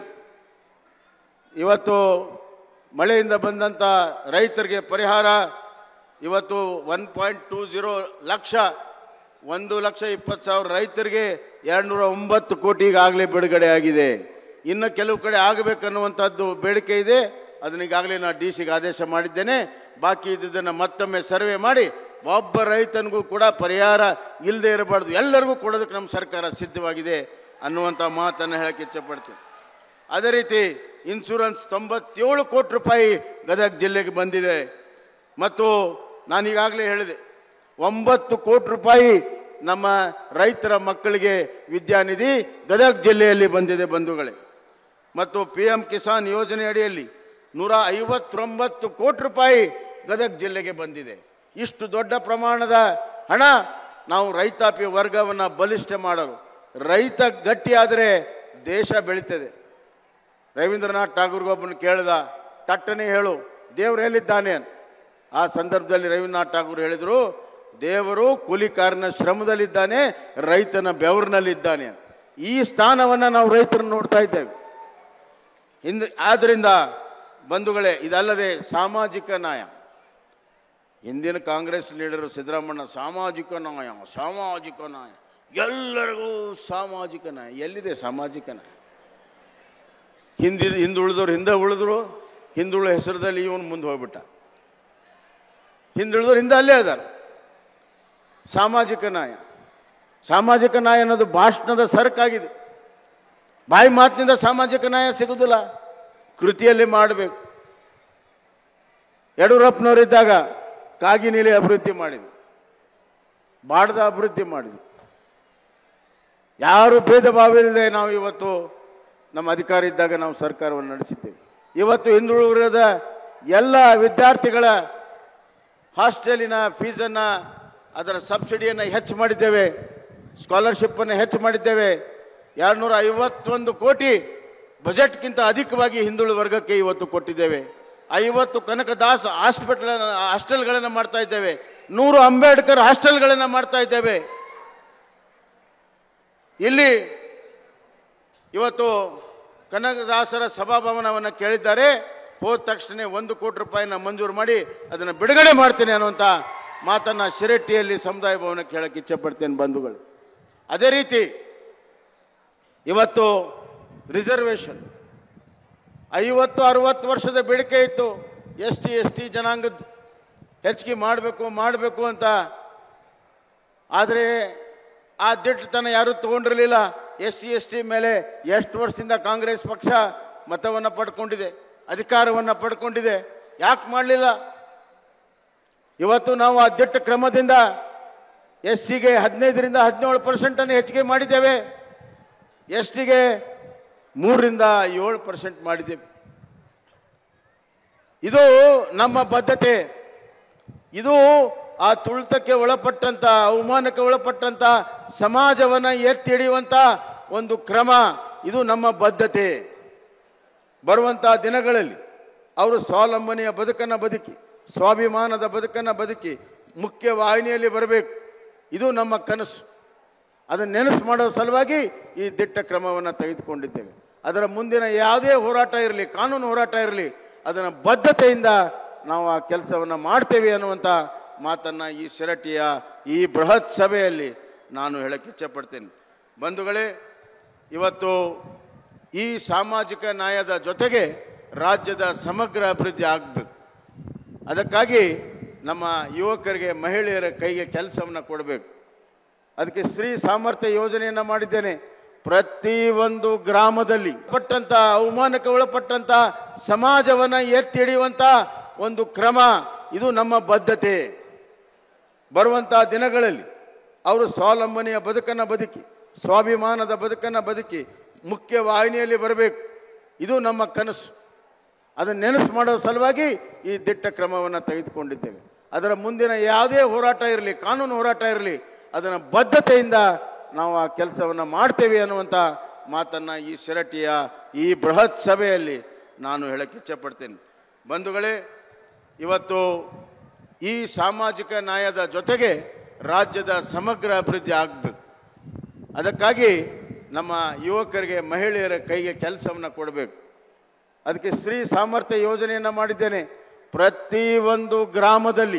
ಇವತ್ತು ಮಳೆಯಿಂದ ಬಂದಂಥ ರೈತರಿಗೆ ಪರಿಹಾರ ಇವತ್ತು one point two zero lakh ಒಂದು ಲಕ್ಷ ಇಪ್ಪತ್ತು ಸಾವಿರ ರೈತರಿಗೆ ಎರಡುನೂರ ಒಂಬತ್ತು ಕೋಟಿ ಈಗಾಗಲೇ ಬಿಡುಗಡೆ ಆಗಿದೆ ಇನ್ನು ಕೆಲವು ಕಡೆ ಆಗಬೇಕನ್ನುವಂಥದ್ದು ಬೇಡಿಕೆ ಇದೆ ಅದನ್ನ ಈಗಾಗಲೇ ನಾನು ಡಿ ಸಿಗೆ ಆದೇಶ ಮಾಡಿದ್ದೇನೆ ಬಾಕಿ ಇದ್ದಿದ್ದನ್ನು ಮತ್ತೊಮ್ಮೆ ಸರ್ವೆ ಮಾಡಿ ಒಬ್ಬ ರೈತನಿಗೂ ಕೂಡ ಪರಿಹಾರ ಇಲ್ಲದೆ ಇರಬಾರ್ದು ಎಲ್ಲರಿಗೂ ಕೊಡೋದಕ್ಕೆ ನಮ್ಮ ಸರ್ಕಾರ ಸಿದ್ಧವಾಗಿದೆ ಅನ್ನುವಂಥ ಮಾತನ್ನು ಹೇಳಕ್ಕೆ ಇಚ್ಛೆಪಡ್ತೀನಿ ಅದೇ ರೀತಿ ಇನ್ಶೂರೆನ್ಸ್ ತೊಂಬತ್ತೇಳು ಕೋಟಿ ರೂಪಾಯಿ ಗದಗ ಜಿಲ್ಲೆಗೆ ಬಂದಿದೆ ಮತ್ತು ನಾನು ಈಗಾಗಲೇ ಹೇಳಿದೆ ಒಂಬತ್ತು ಕೋಟಿ ರೂಪಾಯಿ ನಮ್ಮ ರೈತರ ಮಕ್ಕಳಿಗೆ ವಿದ್ಯಾನಿಧಿ ಗದಗ ಜಿಲ್ಲೆಯಲ್ಲಿ ಬಂದಿದೆ ಬಂಧುಗಳೇ ಮತ್ತು ಪಿ ಎಂ ಕಿಸಾನ್ ಯೋಜನೆ ಅಡಿಯಲ್ಲಿ ನೂರ ಐವತ್ತೊಂಬತ್ತು ಕೋಟಿ ರೂಪಾಯಿ ಗದಗ ಜಿಲ್ಲೆಗೆ ಬಂದಿದೆ ಇಷ್ಟು ದೊಡ್ಡ ಪ್ರಮಾಣದ ಹಣ ನಾವು ರೈತಾಪಿ ವರ್ಗವನ್ನು ಬಲಿಷ್ಠ ಮಾಡಲು ರೈತ ಗಟ್ಟಿಯಾದರೆ ದೇಶ ಬೆಳೀತದೆ ರವೀಂದ್ರನಾಥ್ ಠಾಗೂರ್ಗೊಬ್ಬನ ಕೇಳ್ದ ತಟ್ಟನೆ ಹೇಳು ದೇವರು ಎಲ್ಲಿದ್ದಾನೆ ಅಂತ ಆ ಸಂದರ್ಭದಲ್ಲಿ ರವೀಂದ್ರನಾಥ್ ಠಾಗೂರ್ ಹೇಳಿದರು ದೇವರು ಕೂಲಿಕಾರನ ಶ್ರಮದಲ್ಲಿದ್ದಾನೆ ರೈತನ ಬೆವರಿನಲ್ಲಿದ್ದಾನೆ ಅಂತ. ಈ ಸ್ಥಾನವನ್ನು ನಾವು ರೈತರನ್ನು ನೋಡ್ತಾ ಇದ್ದೇವೆ ಹಿಂದೆ ಆದ್ದರಿಂದ ಬಂಧುಗಳೇ ಇದಲ್ಲದೆ ಸಾಮಾಜಿಕ ನ್ಯಾಯ ಹಿಂದಿನ ಕಾಂಗ್ರೆಸ್ ಲೀಡರ್ ಸಿದ್ದರಾಮಣ್ಣ ಸಾಮಾಜಿಕ ನ್ಯಾಯ ಸಾಮಾಜಿಕ ನ್ಯಾಯ ಎಲ್ಲರಿಗೂ ಸಾಮಾಜಿಕ ನ್ಯಾಯ ಎಲ್ಲಿದೆ ಸಾಮಾಜಿಕ ನ್ಯಾಯ ಹಿಂದಿ ಹಿಂದುಳಿದವ್ರು ಹಿಂದೆ ಉಳಿದ್ರು ಹಿಂದುಳ ಹೆಸರದಲ್ಲಿ ಇವನು ಮುಂದೆ ಹೋಗ್ಬಿಟ್ಟ ಹಿಂದುಳಿದವ್ರು ಹಿಂದೆ ಅಲ್ಲೇ ಅದಾರ ಸಾಮಾಜಿಕ ನ್ಯಾಯ ಸಾಮಾಜಿಕ ನ್ಯಾಯ ಅನ್ನೋದು ಭಾಷಣದ ಸರಕಾಗಿದೆ ಬಾಯಿ ಮಾತಿನಿಂದ ಸಾಮಾಜಿಕ ನ್ಯಾಯ ಸಿಗುವುದಿಲ್ಲ ಕೃತಿಯಲ್ಲಿ ಮಾಡಬೇಕು ಯಡಿಯೂರಪ್ಪನವರಿದ್ದಾಗ ಕಾಗಿನೀಲಿ ಅಭಿವೃದ್ಧಿ ಮಾಡಿದ್ರು ಬಾಡದ ಅಭಿವೃದ್ಧಿ ಮಾಡಿದ್ರು ಯಾರು ಭೇದ ಭಾವ ಇಲ್ಲದೆ ನಾವು ಇವತ್ತು ನಮ್ಮ ಅಧಿಕಾರ ಇದ್ದಾಗ ನಾವು ಸರ್ಕಾರವನ್ನು ನಡೆಸಿದ್ದೇವೆ ಇವತ್ತು ಹಿಂದುಳಿದ ಎಲ್ಲ ವಿದ್ಯಾರ್ಥಿಗಳ ಹಾಸ್ಟೆಲಿನ ಫೀಸನ್ನು ಅದರ ಸಬ್ಸಿಡಿಯನ್ನು ಹೆಚ್ಚು ಮಾಡಿದ್ದೇವೆ ಸ್ಕಾಲರ್ಶಿಪ್ಪನ್ನು ಹೆಚ್ಚು ಮಾಡಿದ್ದೇವೆ ಎರಡುನೂರ ಐವತ್ತೊಂದು ಕೋಟಿ ಬಜೆಟ್ಗಿಂತ ಅಧಿಕವಾಗಿ ಹಿಂದುಳಿದ ವರ್ಗಕ್ಕೆ ಇವತ್ತು ಕೊಟ್ಟಿದ್ದೇವೆ ಐವತ್ತು ಕನಕದಾಸ್ ಹಾಸ್ಪಿಟಲ್ ಹಾಸ್ಟೆಲ್ಗಳನ್ನು ಮಾಡ್ತಾ ಇದ್ದೇವೆ ನೂರು ಅಂಬೇಡ್ಕರ್ ಹಾಸ್ಟೆಲ್ಗಳನ್ನು ಮಾಡ್ತಾ ಇದ್ದೇವೆ ಇಲ್ಲಿ ಇವತ್ತು ಕನಕದಾಸರ ಸಭಾಭವನವನ್ನು ಕೇಳಿದ್ದಾರೆ ಹೋದ ತಕ್ಷಣ ಒಂದು ಕೋಟಿ ರೂಪಾಯಿನ ಮಂಜೂರು ಮಾಡಿ ಅದನ್ನು ಬಿಡುಗಡೆ ಮಾಡ್ತೇನೆ ಅನ್ನುವಂಥ ಮಾತನ್ನು ಶಿರಟ್ಟಿಯಲ್ಲಿ ಸಮುದಾಯ ಭವನಕ್ಕೆ ಹೇಳಕ್ಕೆ ಇಚ್ಛೆಪಡ್ತೇನೆ ಬಂಧುಗಳು ಅದೇ ರೀತಿ ಇವತ್ತು ರಿಸರ್ವೇಷನ್ ಐವತ್ತು ಅರವತ್ತು ವರ್ಷದ ಬೇಡಿಕೆ ಇತ್ತು ಎಸ್ ಟಿ ಎಸ್ ಟಿ ಜನಾಂಗದ್ದು ಹೆಚ್ಚಿಗೆ ಮಾಡಬೇಕು ಮಾಡಬೇಕು ಅಂತ ಆದರೆ ಆ ದಿಟ್ಟತನ ಯಾರೂ ತಗೊಂಡಿರಲಿಲ್ಲ ಎಸ್ ಸಿ ಎಸ್ ಟಿ ಮೇಲೆ ಎಷ್ಟು ವರ್ಷದಿಂದ ಕಾಂಗ್ರೆಸ್ ಪಕ್ಷ ಮತವನ್ನು ಪಡ್ಕೊಂಡಿದೆ ಅಧಿಕಾರವನ್ನು ಪಡ್ಕೊಂಡಿದೆ ಯಾಕೆ ಮಾಡಲಿಲ್ಲ ಇವತ್ತು ನಾವು ಆ ದಿಟ್ಟ ಕ್ರಮದಿಂದ ಎಸ್ ಸಿಗೆ ಹದಿನೈದರಿಂದ ಹದಿನೇಳು ಪರ್ಸೆಂಟನ್ನು ಹೆಚ್ಚಿಗೆ ಮಾಡಿದ್ದೇವೆ ಎಸ್ ಟಿಗೆ ಮೂರರಿಂದ ಏಳು ಪರ್ಸೆಂಟ್ ಮಾಡಿದ್ದೇವೆ ಇದು ನಮ್ಮ ಬದ್ಧತೆ ಇದು ಆ ತುಳಿತಕ್ಕೆ ಒಳಪಟ್ಟಂತ ಅವಮಾನಕ್ಕೆ ಒಳಪಟ್ಟಂತ ಸಮಾಜವನ್ನು ಎತ್ತಿ ಹಿಡಿಯುವಂತ ಒಂದು ಕ್ರಮ ಇದು ನಮ್ಮ ಬದ್ಧತೆ ಬರುವಂತಹ ದಿನಗಳಲ್ಲಿ ಅವರು ಸ್ವಾವಲಂಬನೆಯ ಬದುಕನ್ನು ಬದುಕಿ ಸ್ವಾಭಿಮಾನದ ಬದುಕನ್ನು ಬದುಕಿ ಮುಖ್ಯ ವಾಹಿನಿಯಲ್ಲಿ ಬರಬೇಕು ಇದು ನಮ್ಮ ಕನಸು ಅದನ್ನು ನೆನಸು ಮಾಡೋ ಸಲುವಾಗಿ ಈ ದಿಟ್ಟ ಕ್ರಮವನ್ನು ತೆಗೆದುಕೊಂಡಿದ್ದೇವೆ ಅದರ ಮುಂದಿನ ಯಾವುದೇ ಹೋರಾಟ ಇರಲಿ ಕಾನೂನು ಹೋರಾಟ ಇರಲಿ ಅದನ್ನು ಬದ್ಧತೆಯಿಂದ ನಾವು ಆ ಕೆಲಸವನ್ನು ಮಾಡ್ತೇವೆ ಅನ್ನುವಂಥ ಮಾತನ್ನು ಈ ಶಿರಟಿಯ ಈ ಬೃಹತ್ ಸಭೆಯಲ್ಲಿ ನಾನು ಹೇಳಕ್ಕೆ ಇಚ್ಛಪಡ್ತೇನೆ ಬಂಧುಗಳೇ ಇವತ್ತು ಈ ಸಾಮಾಜಿಕ ನ್ಯಾಯದ ಜೊತೆಗೆ ರಾಜ್ಯದ ಸಮಗ್ರ ಅಭಿವೃದ್ಧಿ ಆಗಬೇಕು ಅದಕ್ಕಾಗಿ ನಮ್ಮ ಯುವಕರಿಗೆ ಮಹಿಳೆಯರ ಕೈಗೆ ಕೆಲಸವನ್ನು ಕೊಡಬೇಕು ಅದಕ್ಕೆ ಸ್ತ್ರೀ ಸಾಮರ್ಥ್ಯ ಯೋಜನೆಯನ್ನು ಮಾಡಿದ್ದೇನೆ ಪ್ರತಿ ಒಂದು ಗ್ರಾಮದಲ್ಲಿ ಪಟ್ಟಂತ ಅವಮಾನಕ್ಕೆ ಒಳಪಟ್ಟಂತ ಸಮಾಜವನ್ನು ಎತ್ತಿ ಹಿಡಿಯುವಂತ ಒಂದು ಕ್ರಮ ಇದು ನಮ್ಮ ಬದ್ಧತೆ ಬರುವಂತಹ ದಿನಗಳಲ್ಲಿ ಅವರು ಸ್ವಾವಲಂಬನೆಯ ಬದುಕನ್ನು ಬದುಕಿ ಸ್ವಾಭಿಮಾನದ ಬದುಕನ್ನು ಬದುಕಿ ಮುಖ್ಯ ವಾಹಿನಿಯಲ್ಲಿ ಬರಬೇಕು ಇದು ನಮ್ಮ ಕನಸು ಅದನ್ನು ನೆನಸು ಮಾಡೋ ಸಲುವಾಗಿ ಈ ದಿಟ್ಟ ಕ್ರಮವನ್ನು ತೆಗೆದುಕೊಂಡಿದ್ದೇವೆ ಅದರ ಮುಂದಿನ ಯಾವುದೇ ಹೋರಾಟ ಇರಲಿ ಕಾನೂನು ಹೋರಾಟ ಇರಲಿ ಅದನ್ನು ಬದ್ಧತೆಯಿಂದ ನಾವು ಆ ಕೆಲಸವನ್ನು ಮಾಡ್ತೇವೆ ಅನ್ನುವಂಥ ಮಾತನ್ನು ಈ ಶಿರಟಿಯ ಈ ಬೃಹತ್ ಸಭೆಯಲ್ಲಿ ನಾನು ಹೇಳಕ್ಕೆ ಇಚ್ಛಪಡ್ತೇನೆ ಬಂಧುಗಳೇ ಇವತ್ತು ಈ ಸಾಮಾಜಿಕ ನ್ಯಾಯದ ಜೊತೆಗೆ ರಾಜ್ಯದ ಸಮಗ್ರ ಅಭಿವೃದ್ಧಿ ಆಗಬೇಕು ಅದಕ್ಕಾಗಿ ನಮ್ಮ ಯುವಕರಿಗೆ ಮಹಿಳೆಯರ ಕೈಗೆ ಕೆಲಸವನ್ನು ಕೊಡಬೇಕು ಅದಕ್ಕೆ ಸ್ತ್ರೀ ಸಾಮರ್ಥ್ಯ ಯೋಜನೆಯನ್ನು ಮಾಡಿದ್ದೇನೆ ಪ್ರತಿ ಒಂದು ಗ್ರಾಮದಲ್ಲಿ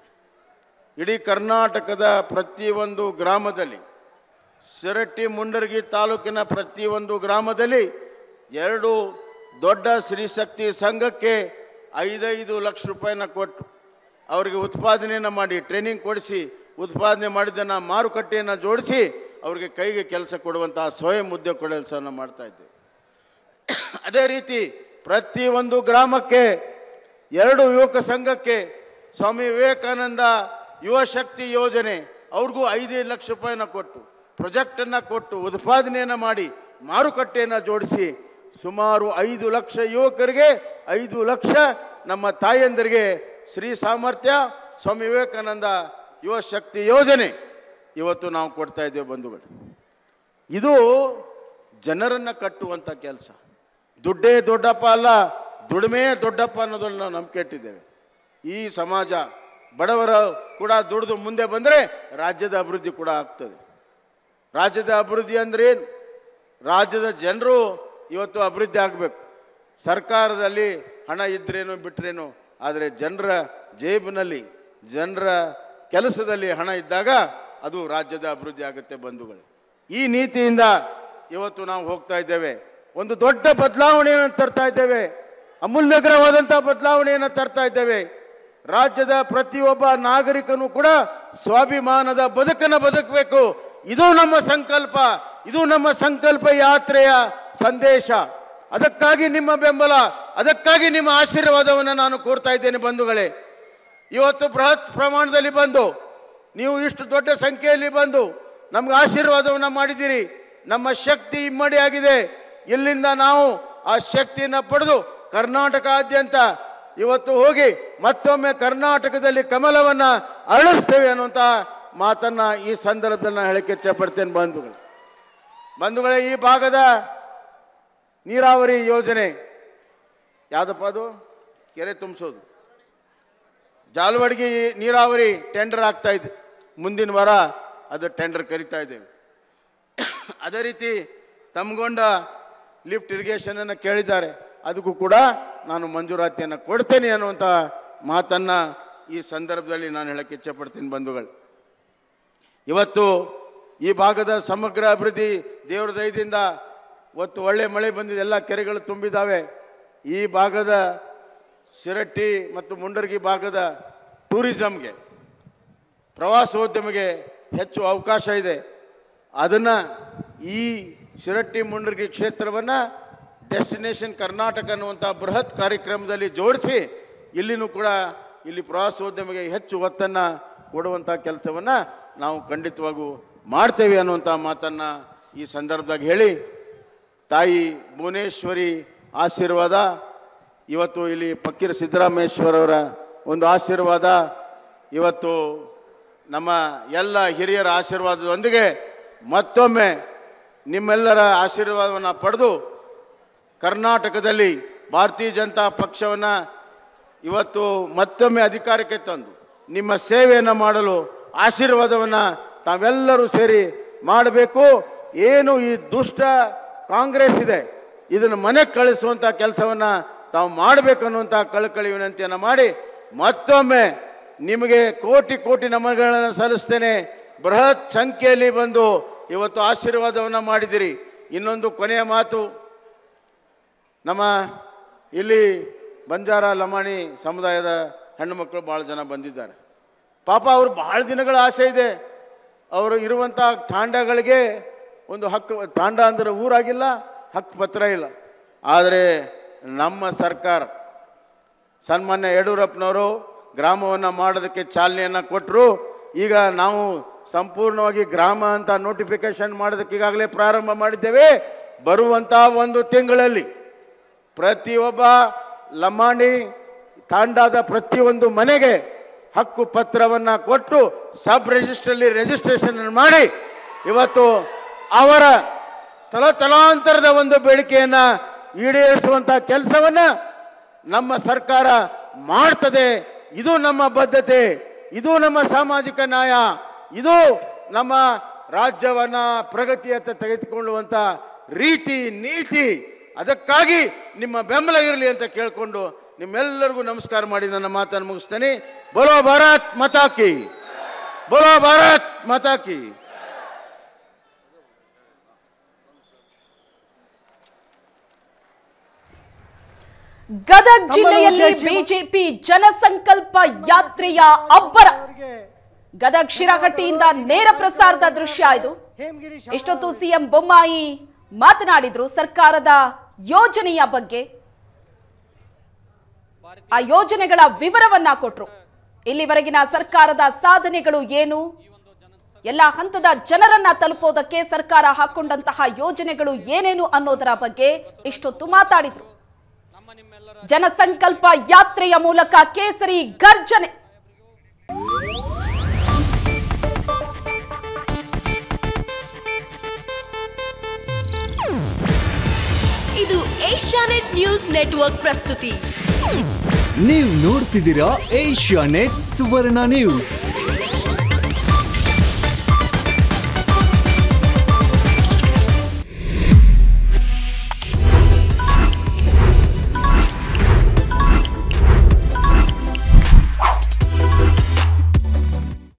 ಇಡೀ ಕರ್ನಾಟಕದ ಪ್ರತಿಯೊಂದು ಗ್ರಾಮದಲ್ಲಿ ಶಿರಟ್ಟಿ ಮುಂಡರಗಿ ತಾಲೂಕಿನ ಪ್ರತಿಯೊಂದು ಗ್ರಾಮದಲ್ಲಿ ಎರಡು ದೊಡ್ಡ ಸ್ತ್ರೀಶಕ್ತಿ ಸಂಘಕ್ಕೆ ಐದೈದು ಲಕ್ಷ ರೂಪಾಯಿನ ಕೊಟ್ಟು ಅವರಿಗೆ ಉತ್ಪಾದನೆಯನ್ನು ಮಾಡಿ ಟ್ರೈನಿಂಗ್ ಕೊಡಿಸಿ ಉತ್ಪಾದನೆ ಮಾಡಿದ್ದನ್ನು ಮಾರುಕಟ್ಟೆಯನ್ನು ಜೋಡಿಸಿ ಅವರಿಗೆ ಕೈಗೆ ಕೆಲಸ ಕೊಡುವಂತಹ ಸ್ವಯಂ ಉದ್ಯೋಗ ಕೆಲಸವನ್ನು ಮಾಡ್ತಾ ಇದ್ದೇವೆ ಅದೇ ರೀತಿ ಪ್ರತಿ ಒಂದು ಗ್ರಾಮಕ್ಕೆ ಎರಡು ಯುವಕ ಸಂಘಕ್ಕೆ ಸ್ವಾಮಿ ವಿವೇಕಾನಂದ ಯುವ ಶಕ್ತಿ ಯೋಜನೆ ಅವ್ರಿಗೂ ಐದೈದು ಲಕ್ಷ ರೂಪಾಯಿನ ಕೊಟ್ಟು ಪ್ರಾಜೆಕ್ಟನ್ನು ಕೊಟ್ಟು ಉತ್ಪಾದನೆಯನ್ನು ಮಾಡಿ ಮಾರುಕಟ್ಟೆಯನ್ನು ಜೋಡಿಸಿ ಸುಮಾರು ಐದು ಲಕ್ಷ ಯುವಕರಿಗೆ ಐದು ಲಕ್ಷ ನಮ್ಮ ತಾಯಂದರಿಗೆ ಶ್ರೀ ಸಾಮರ್ಥ್ಯ ಸ್ವಾಮಿ ವಿವೇಕಾನಂದ ಯುವ ಶಕ್ತಿ ಯೋಜನೆ ಇವತ್ತು ನಾವು ಕೊಡ್ತಾ ಇದ್ದೇವೆ ಬಂಧುಗಳು ಇದು ಜನರನ್ನು ಕಟ್ಟುವಂಥ ಕೆಲಸ ದುಡ್ಡೇ ದೊಡ್ಡಪ್ಪ ಅಲ್ಲ ದುಡಿಮೆ ದೊಡ್ಡಪ್ಪ ಅನ್ನೋದ್ರಲ್ಲಿ ನಾವು ನಂಬಿಕೆ ಇಟ್ಟಿದ್ದೇವೆ ಈ ಸಮಾಜ ಬಡವರ ಕೂಡ ದುಡಿದು ಮುಂದೆ ಬಂದರೆ ರಾಜ್ಯದ ಅಭಿವೃದ್ಧಿ ಕೂಡ ಆಗ್ತದೆ ರಾಜ್ಯದ ಅಭಿವೃದ್ಧಿ ಅಂದ್ರೆ ಏನು ರಾಜ್ಯದ ಜನರು ಇವತ್ತು ಅಭಿವೃದ್ಧಿ ಆಗಬೇಕು ಸರ್ಕಾರದಲ್ಲಿ ಹಣ ಇದ್ರೇನು ಬಿಟ್ರೇನು ಆದರೆ ಜನರ ಜೇಬಿನಲ್ಲಿ ಜನರ ಕೆಲಸದಲ್ಲಿ ಹಣ ಇದ್ದಾಗ ಅದು ರಾಜ್ಯದ ಅಭಿವೃದ್ಧಿ ಆಗುತ್ತೆ ಬಂಧುಗಳು ಈ ನೀತಿಯಿಂದ ಇವತ್ತು ನಾವು ಹೋಗ್ತಾ ಇದ್ದೇವೆ ಒಂದು ದೊಡ್ಡ ಬದಲಾವಣೆಯನ್ನು ತರ್ತಾ ಇದ್ದೇವೆ ಅಮೂಲ್ಯಕರವಾದಂಥ ಬದಲಾವಣೆಯನ್ನು ತರ್ತಾ ಇದ್ದೇವೆ ರಾಜ್ಯದ ಪ್ರತಿಯೊಬ್ಬ ನಾಗರಿಕನು ಕೂಡ ಸ್ವಾಭಿಮಾನದ ಬದುಕನ್ನು ಬದುಕಬೇಕು ಇದು ನಮ್ಮ ಸಂಕಲ್ಪ ಇದು ನಮ್ಮ ಸಂಕಲ್ಪ ಯಾತ್ರೆಯ ಸಂದೇಶ ಅದಕ್ಕಾಗಿ ನಿಮ್ಮ ಬೆಂಬಲ ಅದಕ್ಕಾಗಿ ನಿಮ್ಮ ಆಶೀರ್ವಾದವನ್ನು ನಾನು ಕೋರ್ತಾ ಇದ್ದೇನೆ ಬಂಧುಗಳೇ ಇವತ್ತು ಬೃಹತ್ ಪ್ರಮಾಣದಲ್ಲಿ ಬಂದು ನೀವು ಇಷ್ಟು ದೊಡ್ಡ ಸಂಖ್ಯೆಯಲ್ಲಿ ಬಂದು ನಮ್ಗೆ ಆಶೀರ್ವಾದವನ್ನು ಮಾಡಿದ್ದೀರಿ ನಮ್ಮ ಶಕ್ತಿ ಇಮ್ಮಡಿಯಾಗಿದೆ ಇಲ್ಲಿಂದ ನಾವು ಆ ಶಕ್ತಿಯನ್ನು ಪಡೆದು ಕರ್ನಾಟಕಾದ್ಯಂತ ಇವತ್ತು ಹೋಗಿ ಮತ್ತೊಮ್ಮೆ ಕರ್ನಾಟಕದಲ್ಲಿ ಕಮಲವನ್ನ ಅರಳಿಸ್ತೇವೆ ಅನ್ನುವಂಥ ಮಾತನ್ನ ಈ ಸಂದರ್ಭದಲ್ಲಿ ನಾನು ಹೇಳಕ್ಕೆ ಇಚ್ಛಪಡ್ತೇನೆ ಬಂಧುಗಳು ಬಂಧುಗಳೇ ಈ ಭಾಗದ ನೀರಾವರಿ ಯೋಜನೆ ಯಾವ್ದಪ್ಪ ಅದು ಕೆರೆ ತುಂಬಿಸೋದು ಜಾಲವಾಡಿಗೆ ನೀರಾವರಿ ಟೆಂಡರ್ ಆಗ್ತಾ ಇದೆ ಮುಂದಿನ ವಾರ ಅದು ಟೆಂಡರ್ ಕರಿತಾ ಇದ್ದೇವೆ ಅದೇ ರೀತಿ ತಮ್ಗೊಂಡ ಲಿಫ್ಟ್ ಇರಿಗೇಷನ್ ಅನ್ನು ಕೇಳಿದ್ದಾರೆ ಅದಕ್ಕೂ ಕೂಡ ನಾನು ಮಂಜೂರಾತಿಯನ್ನು ಕೊಡ್ತೇನೆ ಅನ್ನುವಂಥ ಮಾತನ್ನ ಈ ಸಂದರ್ಭದಲ್ಲಿ ನಾನು ಹೇಳಕ್ಕೆ ಇಚ್ಛಪಡ್ತೀನಿ ಬಂಧುಗಳು ಇವತ್ತು ಈ ಭಾಗದ ಸಮಗ್ರ ಅಭಿವೃದ್ಧಿ ದೇವರ ದಯದಿಂದ ಇವತ್ತು ಒಳ್ಳೆ ಮಳೆ ಬಂದಿದೆ ಎಲ್ಲ ಕೆರೆಗಳು ತುಂಬಿದ್ದಾವೆ ಈ ಭಾಗದ ಶಿರಟ್ಟಿ ಮತ್ತು ಮುಂಡರ್ಗಿ ಭಾಗದ ಟೂರಿಸಂಗೆ ಪ್ರವಾಸೋದ್ಯಮಿಗೆ ಹೆಚ್ಚು ಅವಕಾಶ ಇದೆ ಅದನ್ನು ಈ ಶಿರಟ್ಟಿ ಮುಂಡರ್ಗಿ ಕ್ಷೇತ್ರವನ್ನು ಡೆಸ್ಟಿನೇಷನ್ ಕರ್ನಾಟಕ ಅನ್ನುವಂಥ ಬೃಹತ್ ಕಾರ್ಯಕ್ರಮದಲ್ಲಿ ಜೋಡಿಸಿ ಇಲ್ಲಿನೂ ಕೂಡ ಇಲ್ಲಿ ಪ್ರವಾಸೋದ್ಯಮಿಗೆ ಹೆಚ್ಚು ಒತ್ತನ್ನು ಕೊಡುವಂಥ ಕೆಲಸವನ್ನು ನಾವು ಖಂಡಿತವಾಗೂ ಮಾಡ್ತೇವೆ ಅನ್ನುವಂಥ ಮಾತನ್ನು ಈ ಸಂದರ್ಭದಾಗ ಹೇಳಿ ತಾಯಿ ಭುವನೇಶ್ವರಿ ಆಶೀರ್ವಾದ ಇವತ್ತು ಇಲ್ಲಿ ಫಕೀರ್ ಸಿದ್ದರಾಮೇಶ್ವರವರ ಒಂದು ಆಶೀರ್ವಾದ ಇವತ್ತು ನಮ್ಮ ಎಲ್ಲ ಹಿರಿಯರ ಆಶೀರ್ವಾದದೊಂದಿಗೆ ಮತ್ತೊಮ್ಮೆ ನಿಮ್ಮೆಲ್ಲರ ಆಶೀರ್ವಾದವನ್ನು ಪಡೆದು ಕರ್ನಾಟಕದಲ್ಲಿ ಭಾರತೀಯ ಜನತಾ ಪಕ್ಷವನ್ನು ಇವತ್ತು ಮತ್ತೊಮ್ಮೆ ಅಧಿಕಾರಕ್ಕೆ ತಂದು ನಿಮ್ಮ ಸೇವೆಯನ್ನು ಮಾಡಲು ಆಶೀರ್ವಾದವನ್ನು ತಾವೆಲ್ಲರೂ ಸೇರಿ ಮಾಡಬೇಕು ಏನು ಈ ದುಷ್ಟ ಕಾಂಗ್ರೆಸ್ ಇದೆ ಇದನ್ನು ಮನೆಗೆ ಕಳಿಸುವಂಥ ಕೆಲಸವನ್ನು ತಾವು ಮಾಡಬೇಕು ಅನ್ನುವಂಥ ಕಳಕಳಿ ವಿನಂತಿಯನ್ನು ಮಾಡಿ ಮತ್ತೊಮ್ಮೆ ನಿಮಗೆ ಕೋಟಿ ಕೋಟಿ ನಮನಗಳನ್ನು ಸಲ್ಲಿಸ್ತೇನೆ ಬೃಹತ್ ಸಂಖ್ಯೆಯಲ್ಲಿ ಬಂದು ಇವತ್ತು ಆಶೀರ್ವಾದವನ್ನು ಮಾಡಿದಿರಿ ಇನ್ನೊಂದು ಕೊನೆಯ ಮಾತು ನಮ್ಮ ಇಲ್ಲಿ ಬಂಜಾರ ಲಮಾಣಿ ಸಮುದಾಯದ ಹೆಣ್ಣು ಮಕ್ಕಳು ಭಾಳ ಜನ ಬಂದಿದ್ದಾರೆ ಪಾಪ ಅವರು ಬಹಳ ದಿನಗಳ ಆಸೆ ಇದೆ ಅವರು ಇರುವಂಥ ತಾಂಡಗಳಿಗೆ ಒಂದು ಹಕ್ಕು ತಾಂಡ ಅಂದ್ರೆ ಊರಾಗಿಲ್ಲ ಹಕ್ಕು ಪತ್ರ ಇಲ್ಲ ಆದರೆ ನಮ್ಮ ಸರ್ಕಾರ ಸನ್ಮಾನ್ಯ ಯಡಿಯೂರಪ್ಪನವರು ಗ್ರಾಮವನ್ನು ಮಾಡೋದಕ್ಕೆ ಚಾಲನೆಯನ್ನು ಕೊಟ್ಟರು ಈಗ ನಾವು ಸಂಪೂರ್ಣವಾಗಿ ಗ್ರಾಮ ಅಂತ ನೋಟಿಫಿಕೇಶನ್ ಮಾಡೋದಕ್ಕೆ ಈಗಾಗಲೇ ಪ್ರಾರಂಭ ಮಾಡಿದ್ದೇವೆ ಬರುವಂಥ ಒಂದು ತಿಂಗಳಲ್ಲಿ ಪ್ರತಿಯೊಬ್ಬ ಲಮಾಣಿ ತಾಂಡಾದ ಪ್ರತಿಯೊಂದು ಮನೆಗೆ ಹಕ್ಕು ಪತ್ರವನ್ನು ಕೊಟ್ಟು ಸಬ್ ರಿಜಿಸ್ಟ್ರಲ್ಲಿ ರಿಜಿಸ್ಟ್ರೇಷನ್ ಮಾಡಿ ಇವತ್ತು ಅವರ ತಲತಲಾಂತರದ ಒಂದು ಬೇಡಿಕೆಯನ್ನ ಈಡೇರಿಸುವಂತ ಕೆಲಸವನ್ನ ನಮ್ಮ ಸರ್ಕಾರ ಮಾಡ್ತದೆ ಇದು ನಮ್ಮ ಬದ್ಧತೆ ಇದು ನಮ್ಮ ಸಾಮಾಜಿಕ ನ್ಯಾಯ ಇದು ನಮ್ಮ ರಾಜ್ಯವನ್ನ ಪ್ರಗತಿಯತ್ತ ತೆಗೆದುಕೊಳ್ಳುವಂತ ರೀತಿ ನೀತಿ ಅದಕ್ಕಾಗಿ ನಿಮ್ಮ ಬೆಂಬಲ ಇರಲಿ ಅಂತ ಕೇಳಿಕೊಂಡು ನಿಮ್ಮೆಲ್ಲರಿಗೂ ನಮಸ್ಕಾರ ಮಾಡಿ ನನ್ನ ಮಾತನ್ನು ಮುಗಿಸ್ತೇನೆ ಬೋಲೋ ಭಾರತ್ ಮತಾಕಿ ಬೋಲೋ ಭಾರತ್ ಮತಾಕಿ ಗದಗ್ ಜಿಲ್ಲೆಯಲ್ಲಿ ಬಿಜೆಪಿ ಜನಸಂಕಲ್ಪ ಯಾತ್ರೆಯ ಅಬ್ಬರ ಗದಗ್ ಶಿರಹಟ್ಟಿಯಿಂದ ನೇರ ಪ್ರಸಾರದ ದೃಶ್ಯ ಇದು ಇಷ್ಟೊತ್ತು ಸಿಎಂ ಬೊಮ್ಮಾಯಿ ಮಾತನಾಡಿದ್ರು ಸರ್ಕಾರದ ಯೋಜನೆಯ ಬಗ್ಗೆ ಆ ಯೋಜನೆಗಳ ವಿವರವನ್ನ ಕೊಟ್ರು ಇಲ್ಲಿವರೆಗಿನ ಸರ್ಕಾರದ ಸಾಧನೆಗಳು ಏನು ಎಲ್ಲ ಹಂತದ ಜನರನ್ನ ತಲುಪೋದಕ್ಕೆ ಸರ್ಕಾರ ಹಾಕೊಂಡಂತಹ ಯೋಜನೆಗಳು ಏನೇನು ಅನ್ನೋದರ ಬಗ್ಗೆ ಇಷ್ಟೊತ್ತು ಮಾತಾಡಿದ್ರು ಜನಸಂಕಲ್ಪ ಯಾತ್ರೆಯ ಮೂಲಕ ಕೇಸರಿ ಗರ್ಜನೆ ಇದು ಏಷ್ಯಾನೆಟ್ ನ್ಯೂಸ್ ನೆಟ್ವರ್ಕ್ ಪ್ರಸ್ತುತಿ ನೀವು ನೋಡ್ತಿದ್ದೀರಾ ಏಷ್ಯಾ ನೆಟ್ ಸುವರ್ಣ ನ್ಯೂಸ್